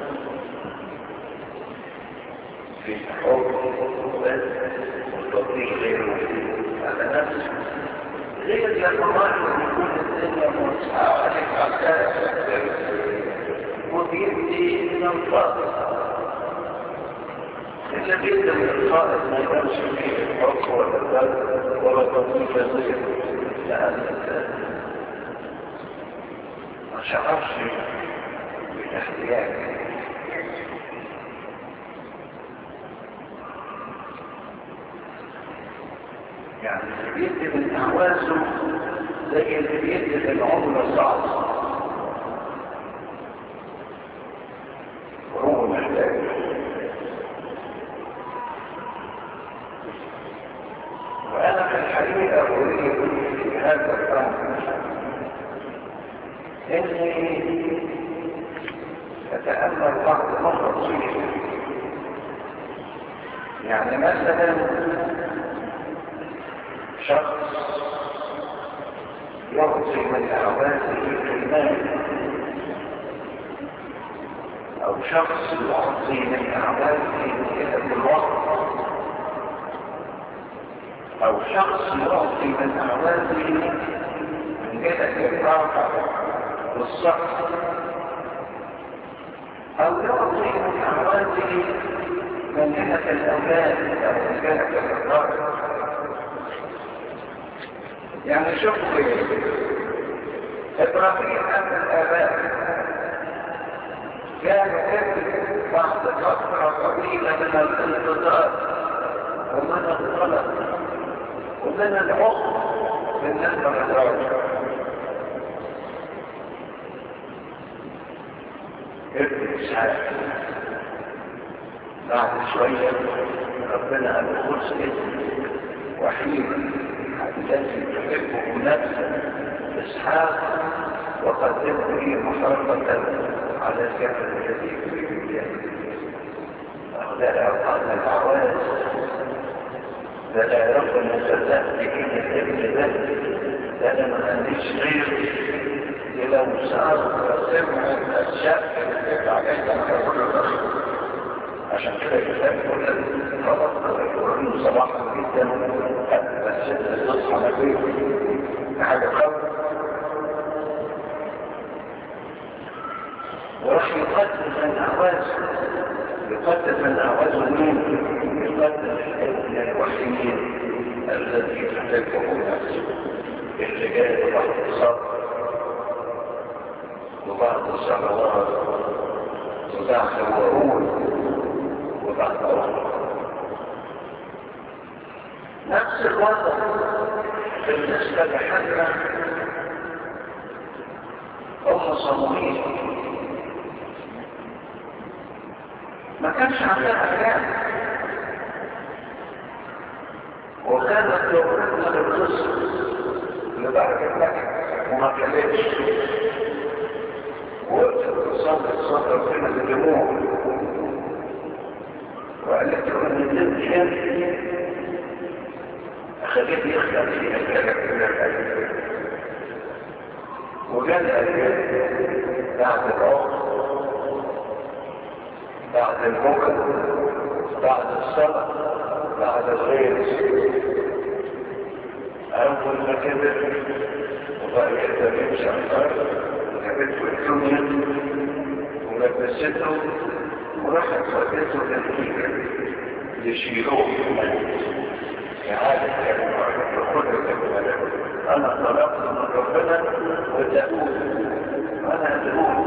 في حب وتطبيق غيره على نفسه غير لما واحد يكون الدنيا موسعة عليك عساس وبيدي من الفاضل إلا بيدي من الفاضل ما يكونش فيه الحب ولا البلد ولا تطبيق غيره لأن ما شعرش بالاحتياج يعني اللي بيدي من اعوازه زي اللي بيدي من عمر صعب وهو محتاج وانا في الحقيقه اريد في هذا الامر اني اتامل بعض مرة فيه يعني مثلا شخص يعطي من أعوازه في المال أو شخص يعطي من أعوازه في الوقت أو شخص يعطي من أعوازه من جهة الراحة والصحة أو يعطي من أعوازه من جهة الأولاد أو من جهة الراحة يعني شوفوا ايه ابراهيم ابن الاباء كان ابن بعد فتره طويله من الانتظار ومن الطلب ومن العقل بالنسبه للراجل ابن اسحاق بعد شويه ربنا قال له خذ اسم وحيد الذي تحبه نفسا اسحاق وقدمه لي محرقة على الجبل الذي في الجنة ده لا يقال العواز ده لا يرد المسلات لكن الابن ده ده انا ما عنديش غير لو صار سمع الشق اللي عليه كان عشان كده الكتاب يقول لك خلاص يقول صباحا جدا بس تصحى نبيه حاجه خبر وراح يقدم من اعواز يقدم من اعواز مين يقدم الابن الوحيد الذي تحبه نفسه اللي جاي بعد الصبر وبعد الصلوات وبعد الورود وبعد الورود نفس الوضع بالنسبة لحنا أم صموئيل ما كانش عندها أيام وكانت تقولنا للقصة لدرجة لك وما كانتش وصلت صدر فينا الدموع وقالت له ان الدنيا خليه يخلق فيها الكلام من الأجل وجاء الأجل بعد العمر بعد البكر بعد الصلاة بعد الغير أول ما كبر وبقى يقدر يمشي على الأرض وجابته الدنيا ولبسته وراحت ودته للحيكة يشيلوه في الموت إعادة قدرة الملك أنا طلبت من ربنا وتقول أنا أدعوه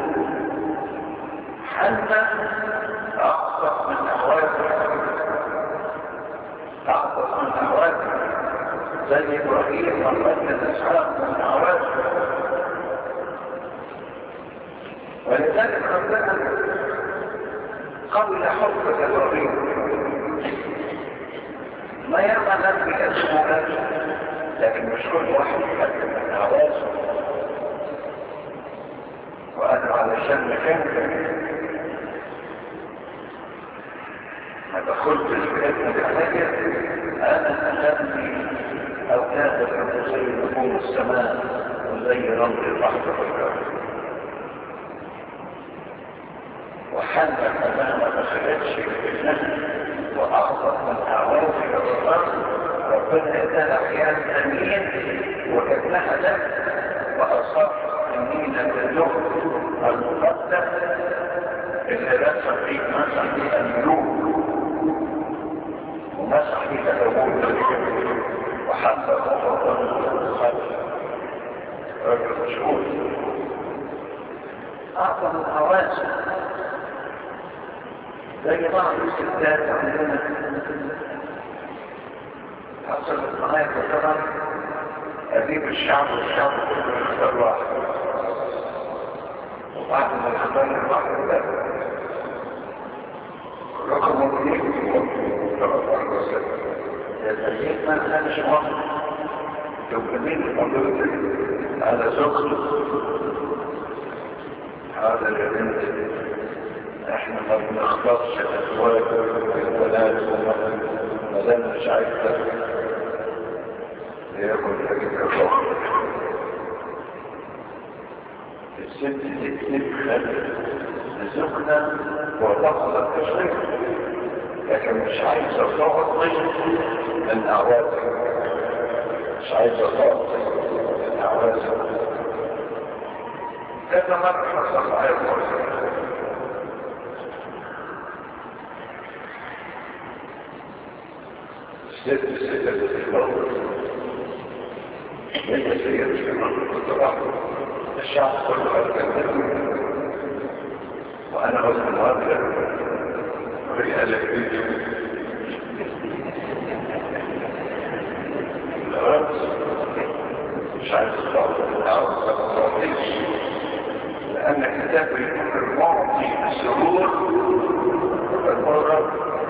حتى أعطف من أحوالك أعطف من أحوالك زي إبراهيم وقت من إسحاق من أحوالك ولذلك ربنا قبل حبك إبراهيم ما يرضى الناس بأسمه لكن مش كل واحد يحب من أحوالك وأنا علشان مكانك ما دخلت الكتاب عليا انا اسمي او كاد ان زي نجوم السماء وزي رمل البحر والجو وحل امام ما خلتش النفس واعظم من اعواز الارض ربنا ادانا احيان امين وكانها ده واصاب امين اللغه المقدس اللي رسم فيه مثلا في الملوك ومسح فيه الأمور وحتى خطط الخلف رجل مشهور أعظم الحواس زي بعض الستات عندنا حصلت معايا فترة أجيب الشعب والشعب كله يختار واحد وبعد ما يختار الواحد ده رقم اثنين التأكيد ما كانش مصر يمكنين الموضوع هذا زوجته هذا البنت احنا ما بنختصش الازواج والولاد ما دام مش عايزة ياكل حاجة الروح الست تكتب خلف زوجنا وتحصل التشريف لكن مش عايزة تعطي من أعوازك مش عايزة تعطي من أعوازك كذا مرة حصل معايا المرسل الست الست اللي في الأول هي سيدة في الأول الشعب كله أتكلم وأنا غصب الوقت رئالة فيديو الأرض مش عايز تطلع الأرض ما تطلعش لأن كتاب المعطي السرور المرة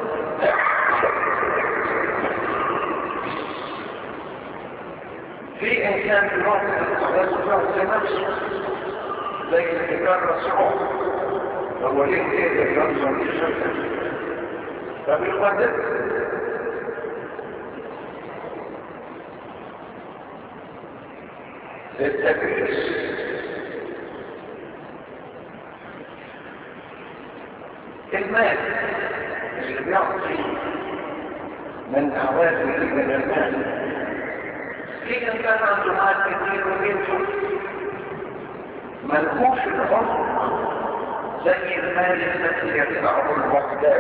في إنسان في الوقت الصلاة لنفسه زي الكتاب الرسول هو ليه ايه الرمز والشركة فبالقدر للتكريس المال اللي بيعطي من أعواده من المال في إنسان عنده مال كتير وبينفق ملهوش العمر زي المال الذي يدفعه المحتاج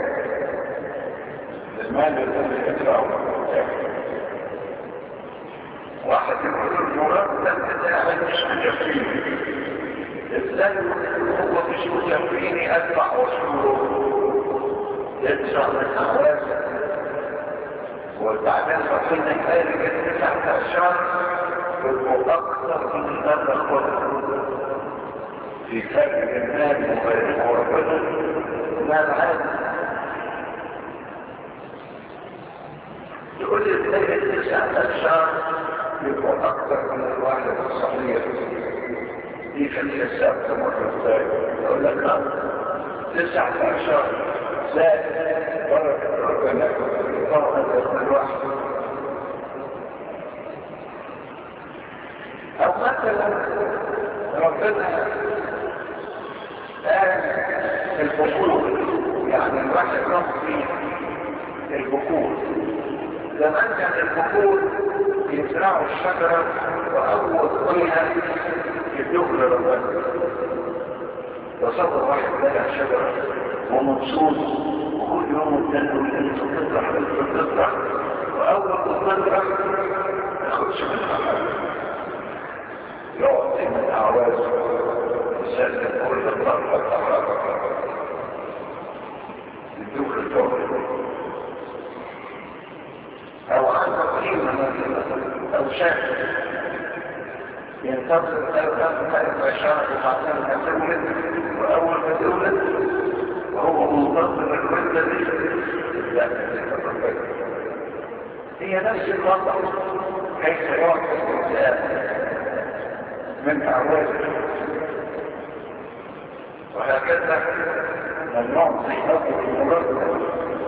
المال الذي يدفعه المحتاج واحد يقول المرتب بتاعي مش مكفيني ازاي هو مش مكفيني ادفع عشوره يدفع من حواسه وبعدين ربنا يخالج التسع اشهر يبقوا اكثر من هذا القدر في فرق المال وغيره وربنا مال عادي يقول لي ازاي التسع اشهر يبقوا اكثر من الواحد الصحيح دي في الحساب مرة ثانية يقول لك اه تسعة اشهر زائد بركة ربنا طبعا الواحد ربنا قال البخور يعني الواحد ربي البخور زمان كان البخور يزرعوا الشجرة وأول فيها يدوه لربنا تصور واحد بلع شجرة ومبسوط وكل يوم الدنيا والدنيا تطرح تطرح وأول ما تطرح ياخدش منها حاجة يعطي من أعوازه يسلم كل الطرح والطرح يدوه للجوهر او عنده قيمة مثلا او شكل ينتظر ثلاث ثلاث عشرات وبعدين تولد واول ما تولد وهو منتظر الولدة دي لا هي نفس الوضع حيث يعطي الانسان من اعوازه وهكذا ممنوع صحته المرضى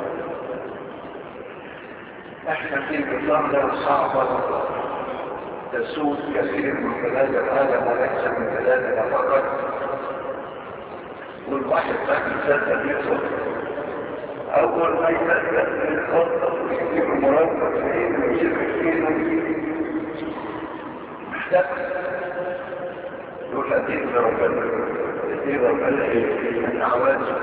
احنا في بلاد صعبة تسود كثير من بلاد العالم وليس من بلادنا فقط والواحد ما يصدق يدخل اول ما يصدق يتخطط ويجيب المرافق في ايده ويجيب في ايده محتاج يقول اديك لربنا اديك ربنا ايه من عوازه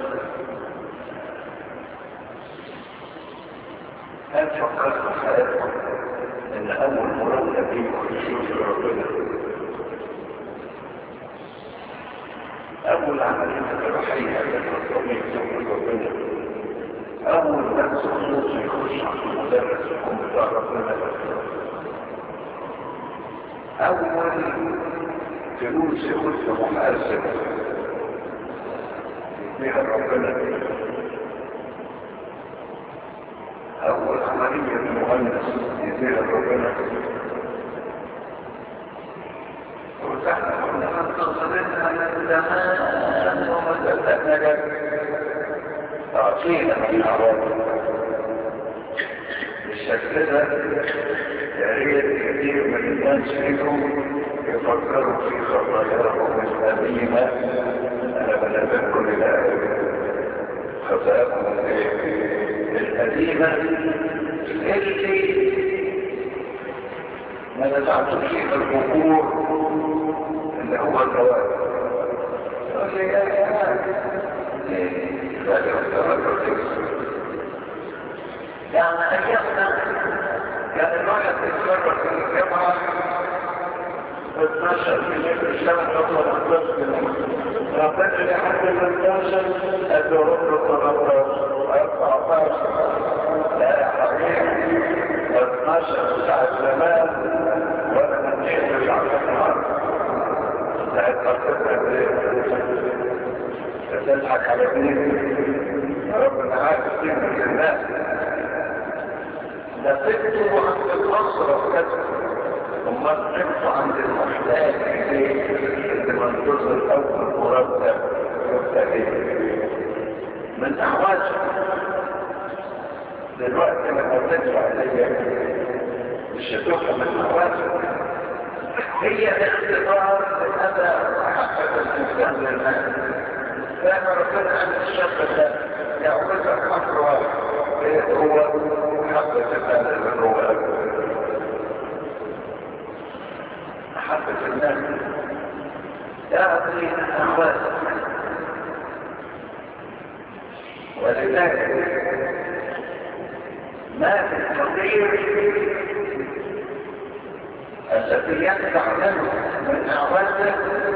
هل فكرت في حياتكم ان اول مرتب ليكم يشوف ربنا اول عمليه روحيه للرسول يشوف ربنا اول درس خصوصي يخش على المدرس يكون بتاع ربنا اول فلوس يخش محاسب يديها ربنا أول عملية المهندس يزيل ربنا وزحنا كنا منتظرينها من زمان وما صدقنا جد أعطينا من عوامل بالشكل ده يا ريت كثير من الناس فيكم يفكروا في خطاياهم القديمة أنا بنبه كل ده خطاياهم القديمة اللي ما نزعتم فيه البكور اللي هو الزواج يقول لي يا يعني أيامنا كان الواحد يتفرج في الجامعة 12 مليون في الشهر يطلع 11 مليون ربنا لحد 18 ادعو له 13 14 لا يا حبيبي 12 ساعة زمان وانا ما نجيتش على النهار ساعة ما تضحك على ابنك ربنا عارف كلمة الناس نسيته عند الأسرة كذا ثم نسيته عند المحتاج اللي منتظر أول مرتب مرتبين من أحواجه دلوقتي لما تدفع ليا مش هتبقى من أحواجه هي الاختبار لأداء محبة الإنسان للناس فأنا ربنا أن الشاب ده يعودك حفر واحد هو محبة الناس من هو محبة الناس تعطي أحوال ولذلك ما في الفقير الذي يدفع له من أعواده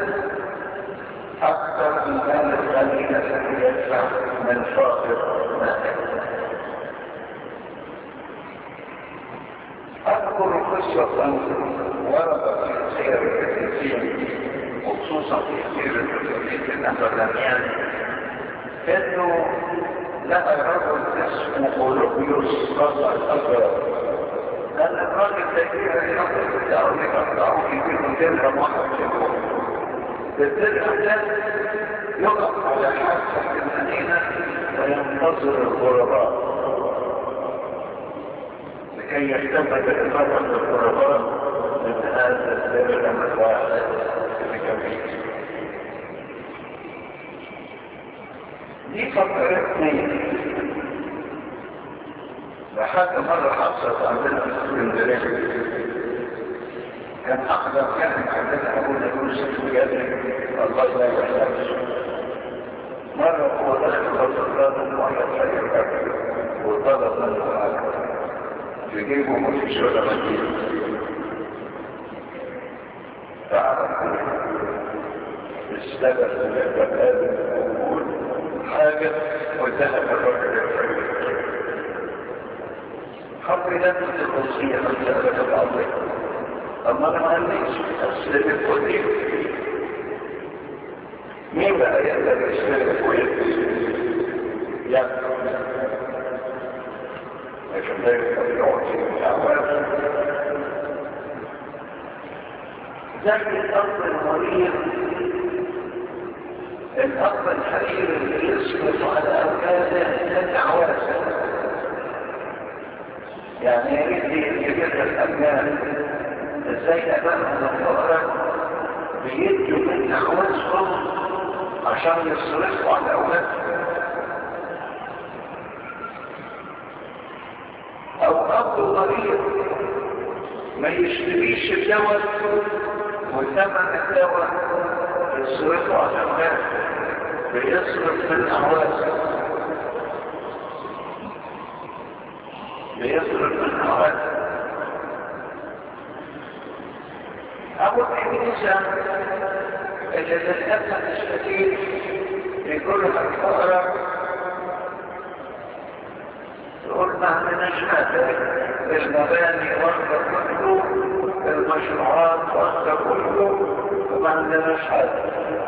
أكثر من مال الغني الذي يدفع من فاقر ماله أذكر قصة وردت في سير الكثيرين وخصوصا في سير الكثيرين النبلانيان إنه لقى رجل اسمه أولوبيوس قطع الأبرار قال الراجل ده كده الحق بتاعه يقطعه في بيته درهم واحد في اليوم الدرهم ده يقف على حافة المدينة وينتظر الغرباء لكي يهتم بإقامة الغرباء من هذا الدرهم الواحد اللي جميل دي فكرتني لحد مرة حصلت عندنا في اسكندرية كان أقدم كان عندنا أبونا يوسف بجد الله لا يحتاج مرة هو دخل فصلات مرة سيئة وطلب منه حاجة يجيبه مفيش ولا مدينة فعرف استبد البقال وقول حاجة وذهب الرجل الفريق خطر نفس الخصية من سألة الأرض أما أنا ما عنديش أسلم الكلية مين بقى يقدر يسلم الكلية؟ يعني لكن لا يقدر يعطي الأعوام زي الأرض المريض الأب الحقير اللي يصرف على أولاده من عواسه يعني يريد يجد الأبناء ازاي أبنهم الفقراء بيدوا من عواسهم عشان يصرفوا على أولادهم أو أب مريض ما يشتريش الدواء وثمن الدواء يصرفوا على أولاده بيصرف في الأعواز بيصرف في الأعواز أبو الكنيسة اللي للأسف الشديد يقول لك الفقراء تقول ما عندناش حاجة المباني واخدة كله المشروعات واخدة كله وما عندناش حاجة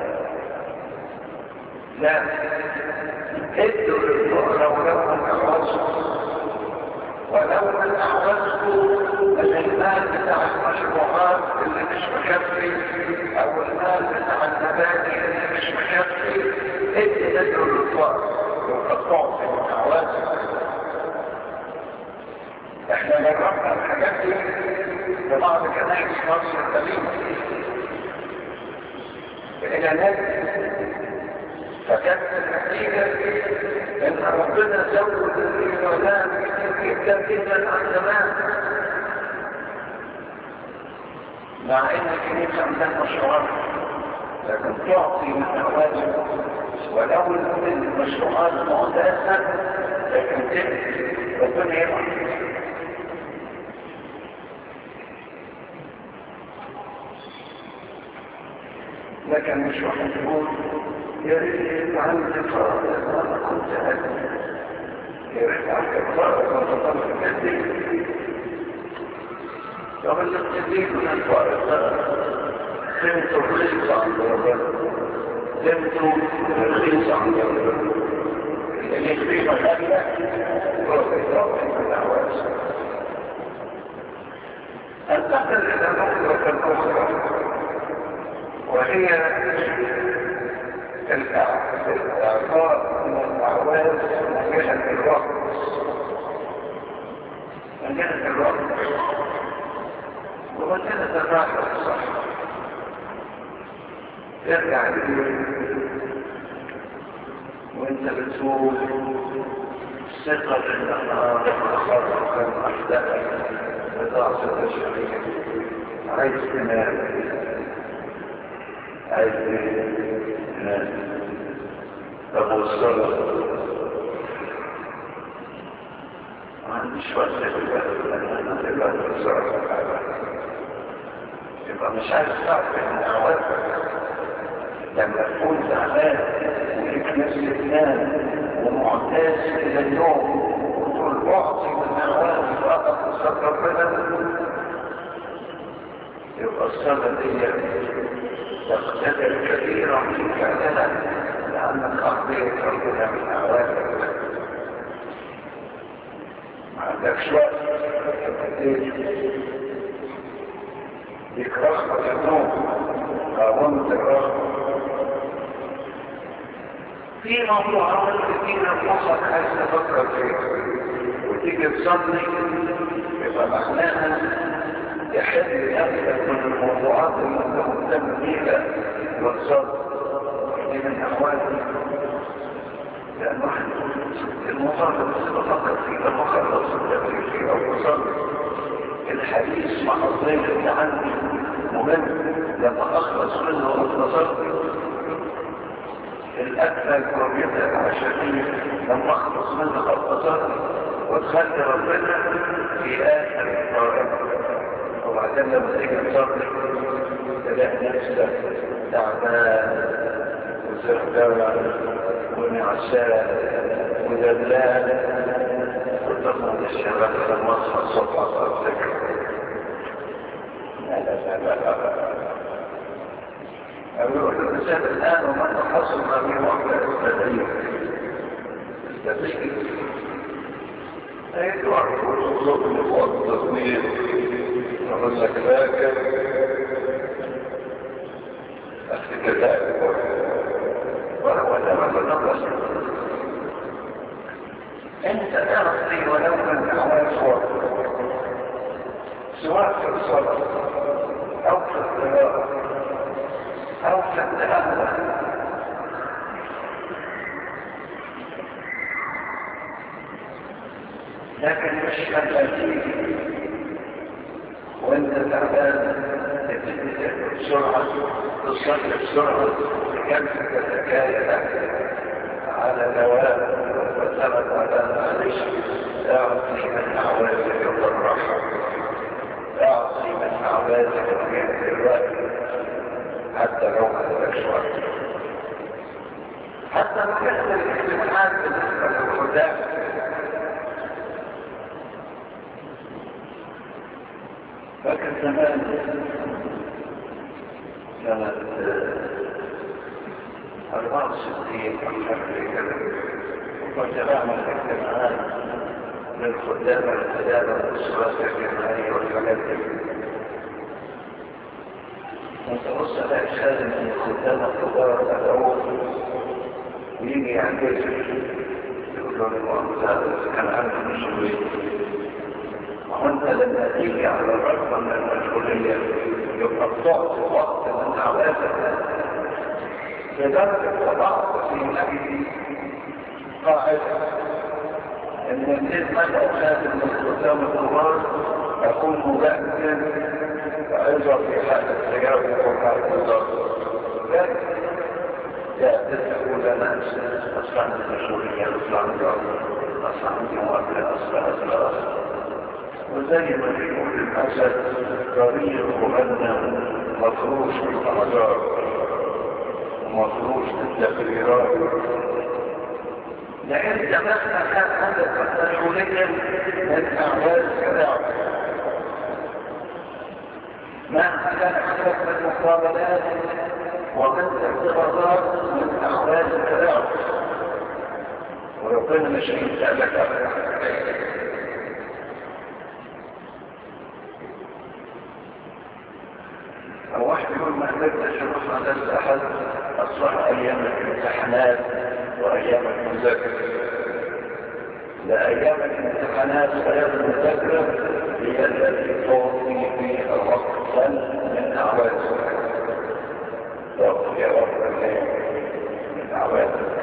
لا ادوا للفقراء ولو من اعوزكم ولو من اعوزكم المال بتاع المشروعات اللي مش مكفي او المال بتاع المباني اللي مش مكفي ادي ادوا للفقراء وقطعوا في اعوازكم احنا جربنا الحاجات دي في بعض كنائس مصر القديمه الاعلانات فكانت النتيجة ان ربنا زود الإيمان جدا جدا عن زمان مع ان الكنيسة عندها مشروعات لكن تعطي من أواجب ولو المشروعات معتادة لكن تبقى ربنا يرحم لكن مش واحد يقول يا ريت عندي فرق انا كنت هدي يا ريت عندي فرق وانا طلع جدي طب اللي بتزيد من الفرق ده فهمتوا رخيص عند ربنا فهمتوا رخيص عند ربنا اللي في مكاننا هو يتوقع من العواز انتقل الى نقطة اخرى وهي الاعطاء من الاعواز من جهة الوقت من جهة الوقت ومن جهة الراحة والصحة ترجع البيت وانت بتقول ثقة ان الله خلق كم احدثك بضعف البشرية عايز تنام عايز تنام طب والصلاة ما عنديش وقت انا دلوقتي الصلاة يبقى مش عايز تعرف ان اوقاتك لما تكون زعلان وليك نفس تنام ومعتاد الى النوم وتقول اعطي من اوقاتي فقط قصاد ربنا يبقى الصلاة دي تقتدر كثيرا في فعلها لأنك أخذت ربنا من أوامرك ما عندكش وقت ليك رغبة النوم قاومت الرغبة في موضوعات كثيرة في مخك عايز تفكر فيها وتيجي تصلي يبقى معناها يحل نفسك من الموضوعات اللي انت مهتم بيها والصبر دي من احوالي لان واحد الموضوع ده بس بفكر فيه لما خلص التفكير فيه او بصلي الحديث مع الضيف اللي عندي مهم لما اخلص منه واتصلت الاكل كروبيتك عشانية لما اخلص منه واتصلت وتخلي ربنا في اخر الطريق وبعدين لما تيجي تصلي تلاقي نفسك تعبان وزهدان ونعسان ودلال وتقوم الشباب لما اصحى الصبح افتكر لا لا لا لا لا أقول الإنسان الآن وما حصل ما من وقت التدريب التدريب أي تعرف الوصول من وقت التصوير أقول لك فاكر أفتكر ذلك ولا ولا ما نقص أنت تعطي ولو من أعمال صور سواء في الصلاة أو في القراءة أو في التأمل لكن مش مبادئ وانت تعبان بسرعة تصلي بسرعة كيف تتكايا على نواب وثبت على معلش اعطي من اعوازك والراحة اعطي من اعوازك في الوقت حتى لو ما تبقاش وقت حتى لو كانت الاجتماعات بالنسبة للخدام فاكر زمان كانت أربعة وستين وكنت بعمل اجتماعات للخدام والخدامة والأسرات الجماعية والحاجات دي كنت بص الاقي خادم من الخدام الكبار أدعوه ويجي يعكس يقول له المؤمنة كان عندي مسؤولية وانت لما تيجي على الرغم من المسؤولية يبقى بتعطي وقت من عوازك لذلك وضعت في نفسي قاعدة ان الناس مدى خادم من الخدام الكبار اكون مبكر فايضا في حالة تجاوز وقعت الضغط لكن لا تتقول انا اصلا عندي مسؤولية اصلا عندي اصلا عندي مقابلة اصلا اصلا اصلا وزي ما بيقول الأسد طريق مغنى مفروش بالأعذار ومفروش بالتقريرات لأن مهما كان عندك مسؤولية من أعمال كذا مهما كان عندك من مقابلات ومن ارتباطات من أعمال كذا وربنا مش هيسألك أبدا أو واحد يقول ما قدرتش اروح مدرسة أحد أصبح أيام الامتحانات وأيام المذاكرة لا أيام الامتحانات وأيام المذاكرة هي التي تعطي فيها وقتا من أعوازك تعطي وقتا من أعوازك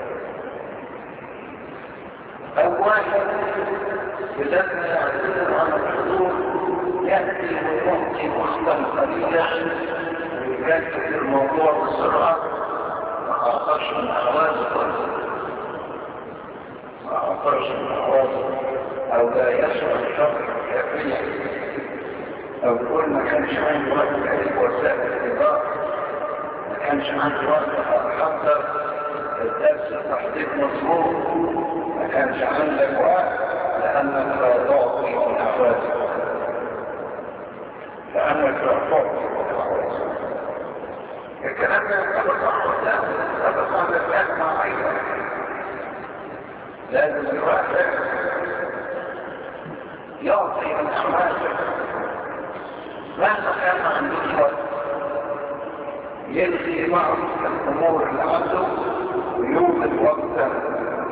أو واحد بذلك يعتذر عن الحضور يأتي ويعطي وقتا قليلا ويكتب الموضوع بسرعة ما أعطاش من أعوازه ما أعطاش من أعوازه أو لا يشعر الشر كافيا أو يقول ما كانش عندي وقت لأجل وسائل الإضاءة ما كانش عندي وقت أحضر الدرس تحضير مظبوط ما كانش عندك وقت لأنك لا تعطي من أعوازك لأنك لا تعطي من أعوازك الكلام ده ينطبق على ينطبق على الفئات معينة لازم الواحد يعطي من أعوازك مهما كان ما عندوش وقت يلغي بعض الأمور اللي عنده ويوجد وقتا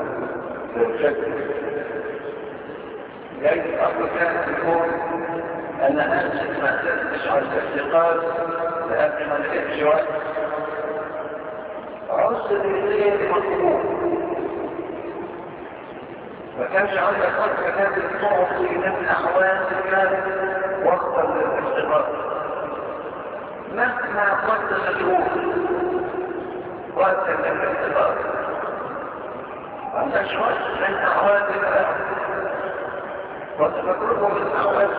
للفكر جاي الأمر كان يكون انا اسف ما قدرتش على الاعتقاد لان ما لقيتش وقت عصر الليل مطلوب ما كانش عندك وقت لازم تعطي من احوالك وقتا للاعتقاد مهما كنت مشغول وقت الاعتقاد ما عندكش وقت من احوالك وتفكرهم من أول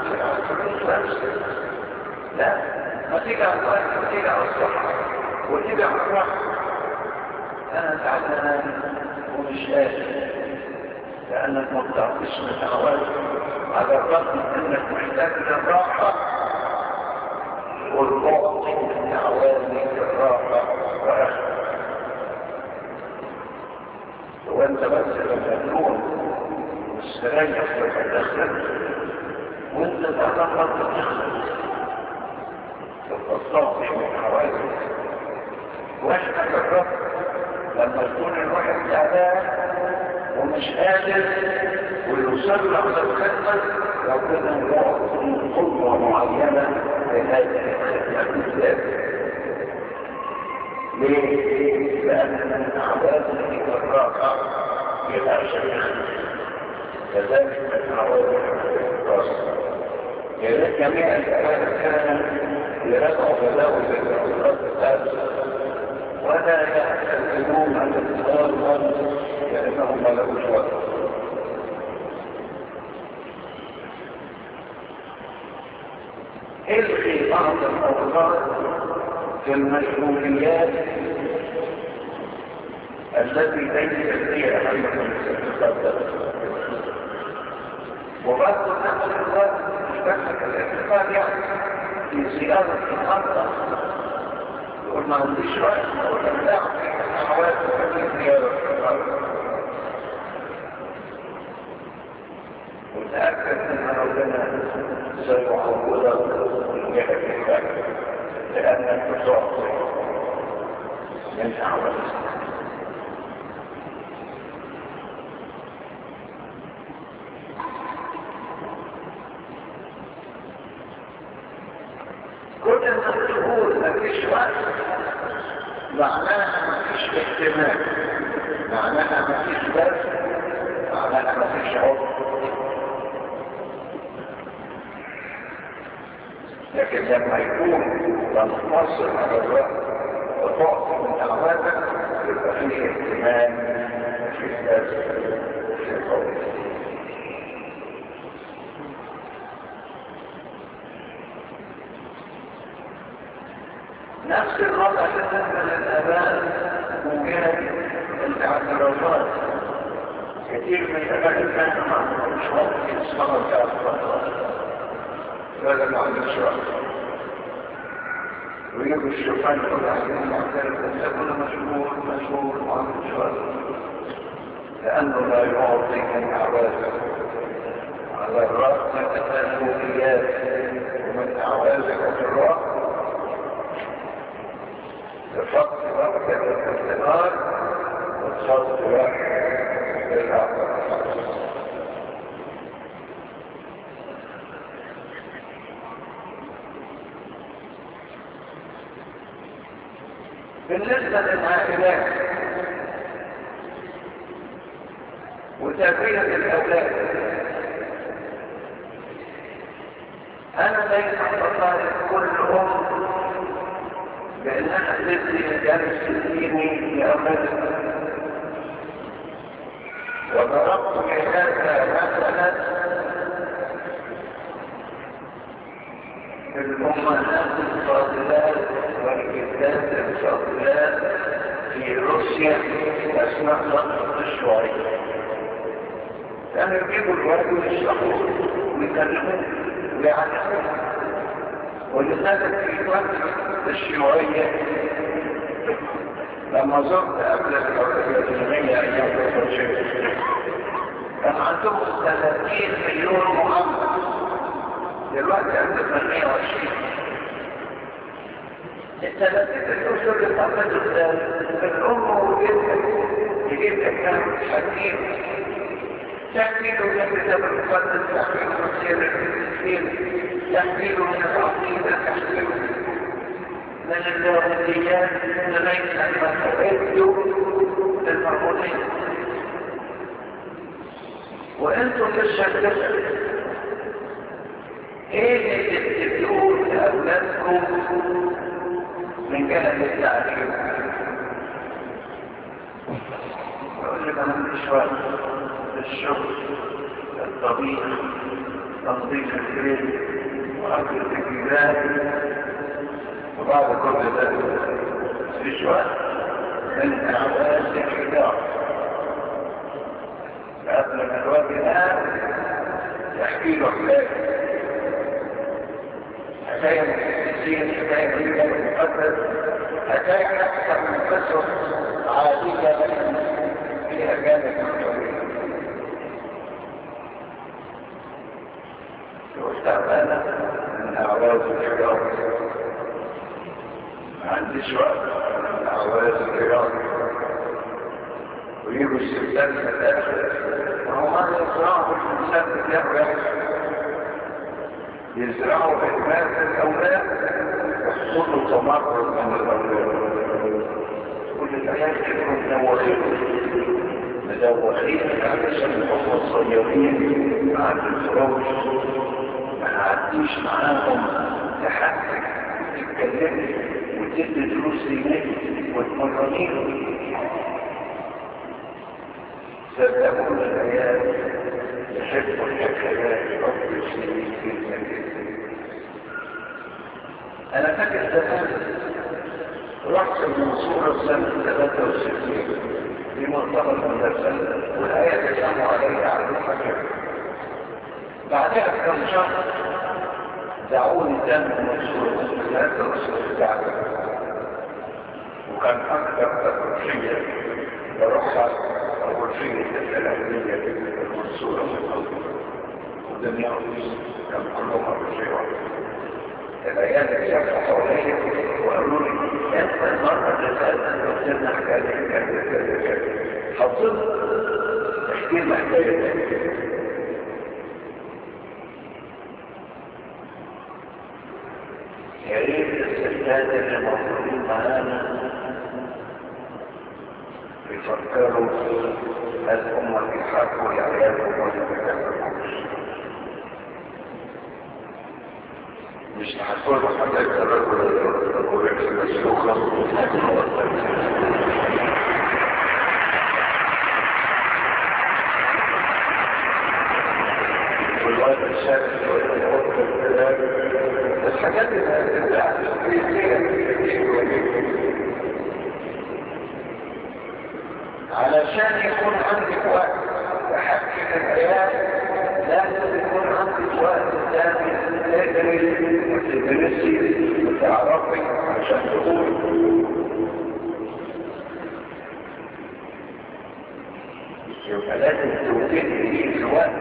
لا ما تيجي على الوقت وتيجي على الصحة وتيجي على الراحة أنا تعبان ومش قادر لأنك ما بتعطيش من أول على الرغم من أنك محتاج للراحة والبعد من أعوانك الراحة وأخذ وأنت بس لما تكون مستريح وتدخل وانت تتخط تدخل تتصاصي من حوالي واحنا جربت لما يكون الواحد تعبان ومش قادر ويصر على الخدمة ربنا يعطي قدوة معينة لهذه الخدمة بالذات ليه؟ لأن من أعداد الراحة يبقى شيخ كذلك من عوامل الراس جميع الآلات كان يرفع تداول الأمراض الثالثة ولا يعتمدون على الاتصال لأنهم ما لهوش وقت الغي بعض الأوقات في المشغوليات التي ليست هي أهم من الاستقامة وبرضه نفس الوقت مش بس الاعتقاد يعني في صياغه الخطه يقول ما عنديش وقت ولا بتاع حوالي في زياده وتاكد ان ربنا سيعوضك من جهه الفكر لانك تعطي من اعمال كل ما تقول مفيش وقت معناها مفيش اهتمام معناها مفيش درس معناها مفيش عمر لكن لما يكون تنتصر على الوقت وتعطي من اعمالك يبقى فيه اهتمام في درس في قول نفس الوضع بالنسبة للآباء ممكن الاعتراضات كثير من الآباء كانوا ما عندهمش وقت يسمعوا الاعتراضات ولا ما عندهمش وقت ويجوا الشيطان يقول عليهم معترف بس يقول مشغول مشغول ما عندهمش وقت لأنه لا يعطي من أعوازه على الرأس من التنبوهيات ومن أعوازه في الرأس بفضل وقت الاستقرار وبفضل وقت العقل بالنسبة للعائلات وتربية الأولاد أنا دايما بطالب كل أم بأنها تدري درس الديني لأولادها وضربت بهذا مثلا الأمهات الفاضلات والجدات الفاضلات في روسيا أثناء فترة الشيوعية كانوا يجيبوا الولد ويشرحوه ويكلموه ويعلموه ولذلك في فترة الشيوعية لما زرت قبل الحرية الإسلامية أيام الفرنسية كان عندهم 30 مليون محمد دلوقتي عندنا 120 الثلاثين مليون دول يتعمدوا الأم وجدك يجيب كان حكيم تحميل وجد كتاب المقدس تحميل مسير الفلسطين تحميل من العقيدة تحميل من اللاهوتيات لغاية أن تعدوا للمعبودين وانتم في الشركة ايه اللي بتدوه لأولادكم من جهة التعليم يقول لك انا مش وقت الشغل الطبيعي تنظيف البيت واكل الجيران وبعد كل ده مفيش وقت من اعوان الحجار قبل ما الوقت ينام يحكي له حكايه حكايه من السين حكايه من المقدس حكايه اكثر من قصص عاديه فيها جانب تعبانة من أعراض الحجار ما عنديش وقت من أعراض الحجار ويجوا الستات في الآخر وهم يزرعوا الإنسان بتاعه يزرعوا إدمان الأولاد يحصلوا تمرد من الأولاد كل العيال كانوا مدوخين مدوخين علشان هم صغيرين عند الفروج ما نعديش معاهم تحكم تتكلمي وتدي دروس ليك وتمرنين صدقوا الآيات يحبوا الحكايات رب السنين في المكان أنا فاكر زمان رحت المنصورة سنة 63 في مؤتمر المدرسة والآية تسمع عليها على المفكر بعدها بكم شهر دعوني تاني المنصورة ثلاثة رسول الدعوة وكان أكثر تفرشية بروحها أول شيء الثلاثية المنصورة في الأرض والدنيا كان كلهم أرجيوا العيال اللي حواليا وقالوا لي انت المرة اللي فاتت قلت لنا حكاية كذا كذا كذا حطيت احكي لنا حكاية يا ريت الستات اللي موجودين معانا يفكروا هل هم بيحبوا عيالهم ولا ما بيحبوش مش هتقول حضرتك الرجل الرجل مسلوخة والوقت الشاكل والوقت الكلام الحاجات اللي علشان يكون عندك وقت تحكي الحياة لازم يكون عندك وقت ثاني تدرس وتدرسي وتعرفي عشان تقول يبقى لازم توجدي في وقت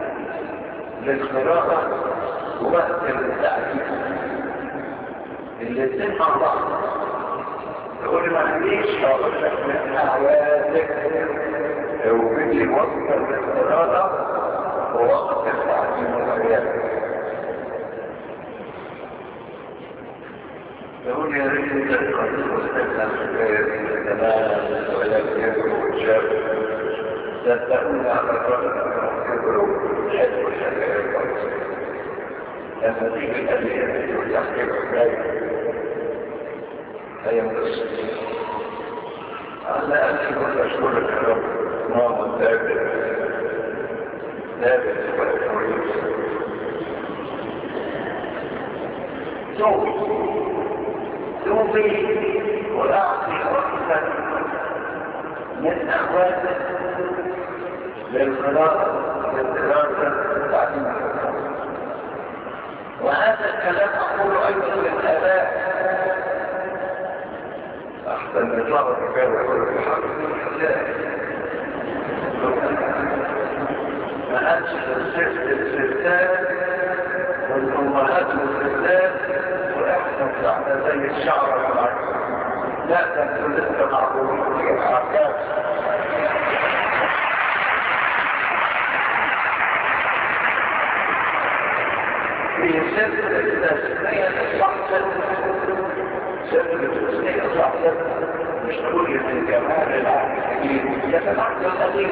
للقراءة ووقت للتعليم الاثنين مع بعض تقول ما عنديش هقول لك من اعوادك لو بدي وقت للقراءة ووقت التعليم والعيادة يقول يا ريت انت القديم واستخدم حكاية الزمان ولا يدعو والشاب صدقوني على الرجل يدعو حلو الحكاية القديمة لما تيجي الأدية وتحكي الحكاية هي مقصة على ألف كل أشكرك يا رب ماما ثابت ثابت والكويس توبي توبي وأعطي وقتا من أخواتك للقراءة للدراسة والتعليم وهذا الكلام أقول أيضا للآباء أحسن نطلع الرجال ويقول في ما قالش الست الستات والأمهات والستات وإحنا طلعنا زي الشعر والعكس لا ده انتوا لسه معقولين في الحركات في ست جمال العهد الجديد يتنقل القديم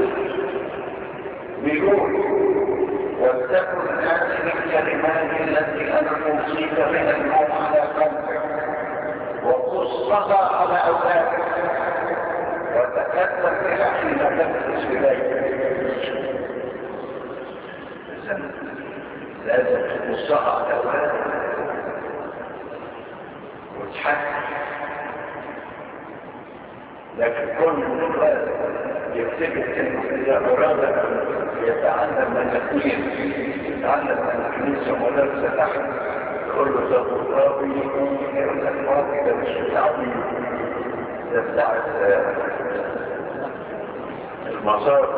بيقول ولتكن هذه الكلمات التي انا اوصيك بها اليوم على قلبك وقصها على اولادك وتكلم بها حين تدرس اليك لازم تقصها على اولادك وتحكم لكن كل مطلق يكتب انه اذا اراد ان يتعلم من الاثنين يتعلم من الكنيسه ولبس تحت يقول له ده خطابي يقول لك ما كده مش تعبير ده بتاعت المسار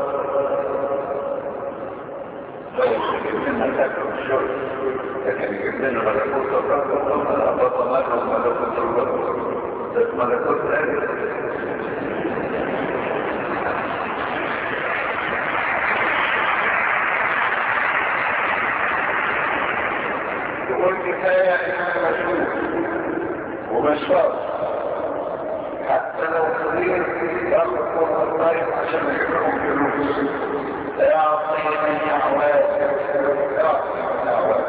لو يجيب لنا تاكل الشرب لكن يجيب لنا ملكوت الرب وما بطل مره ملكوت الرب ده ملكوت الرب يقول كفاية إنها مشهور ومشهور حتى لو صغير ياخد فرصة الطيب عشان يجيب لهم فلوس يعطي من أعواد يعطي من أعواد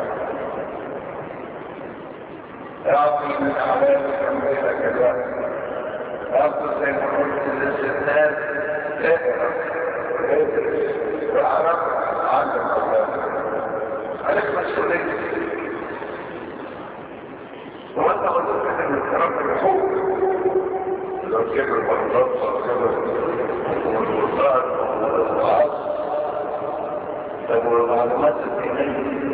يعطي من أعواد كم إلى كذا يعطي زي ما قلت للستات اقرا ادرس واعرف علم أولادك عليك مسؤولية وانت قلت لك ان الكلام ده بحب لو كبر المرضات وكبر والوزارات والوعاظ طب والمعلومات الدينية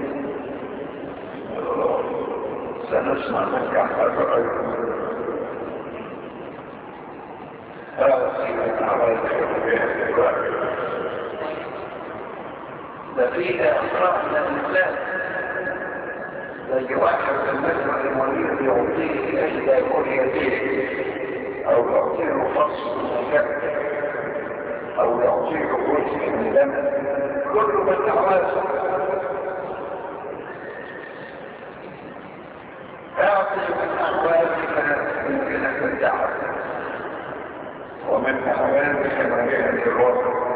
سنسمع منك عن هذا ايضا هذا سيدنا عوائد ده فيه اسرار من الاسلام زي واحد في المجمع المريض يعطيه احدى كليتين او يعطيه فصل مكتب او يعطيه جزء من دم كل من تعواسه اعطي من احوالك يمكنك الدعوه ومن احوالك مجال الوضع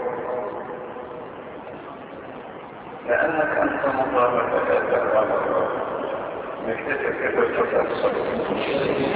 لأنك أنت مطالبة تتبع نكتشف كيف تتصل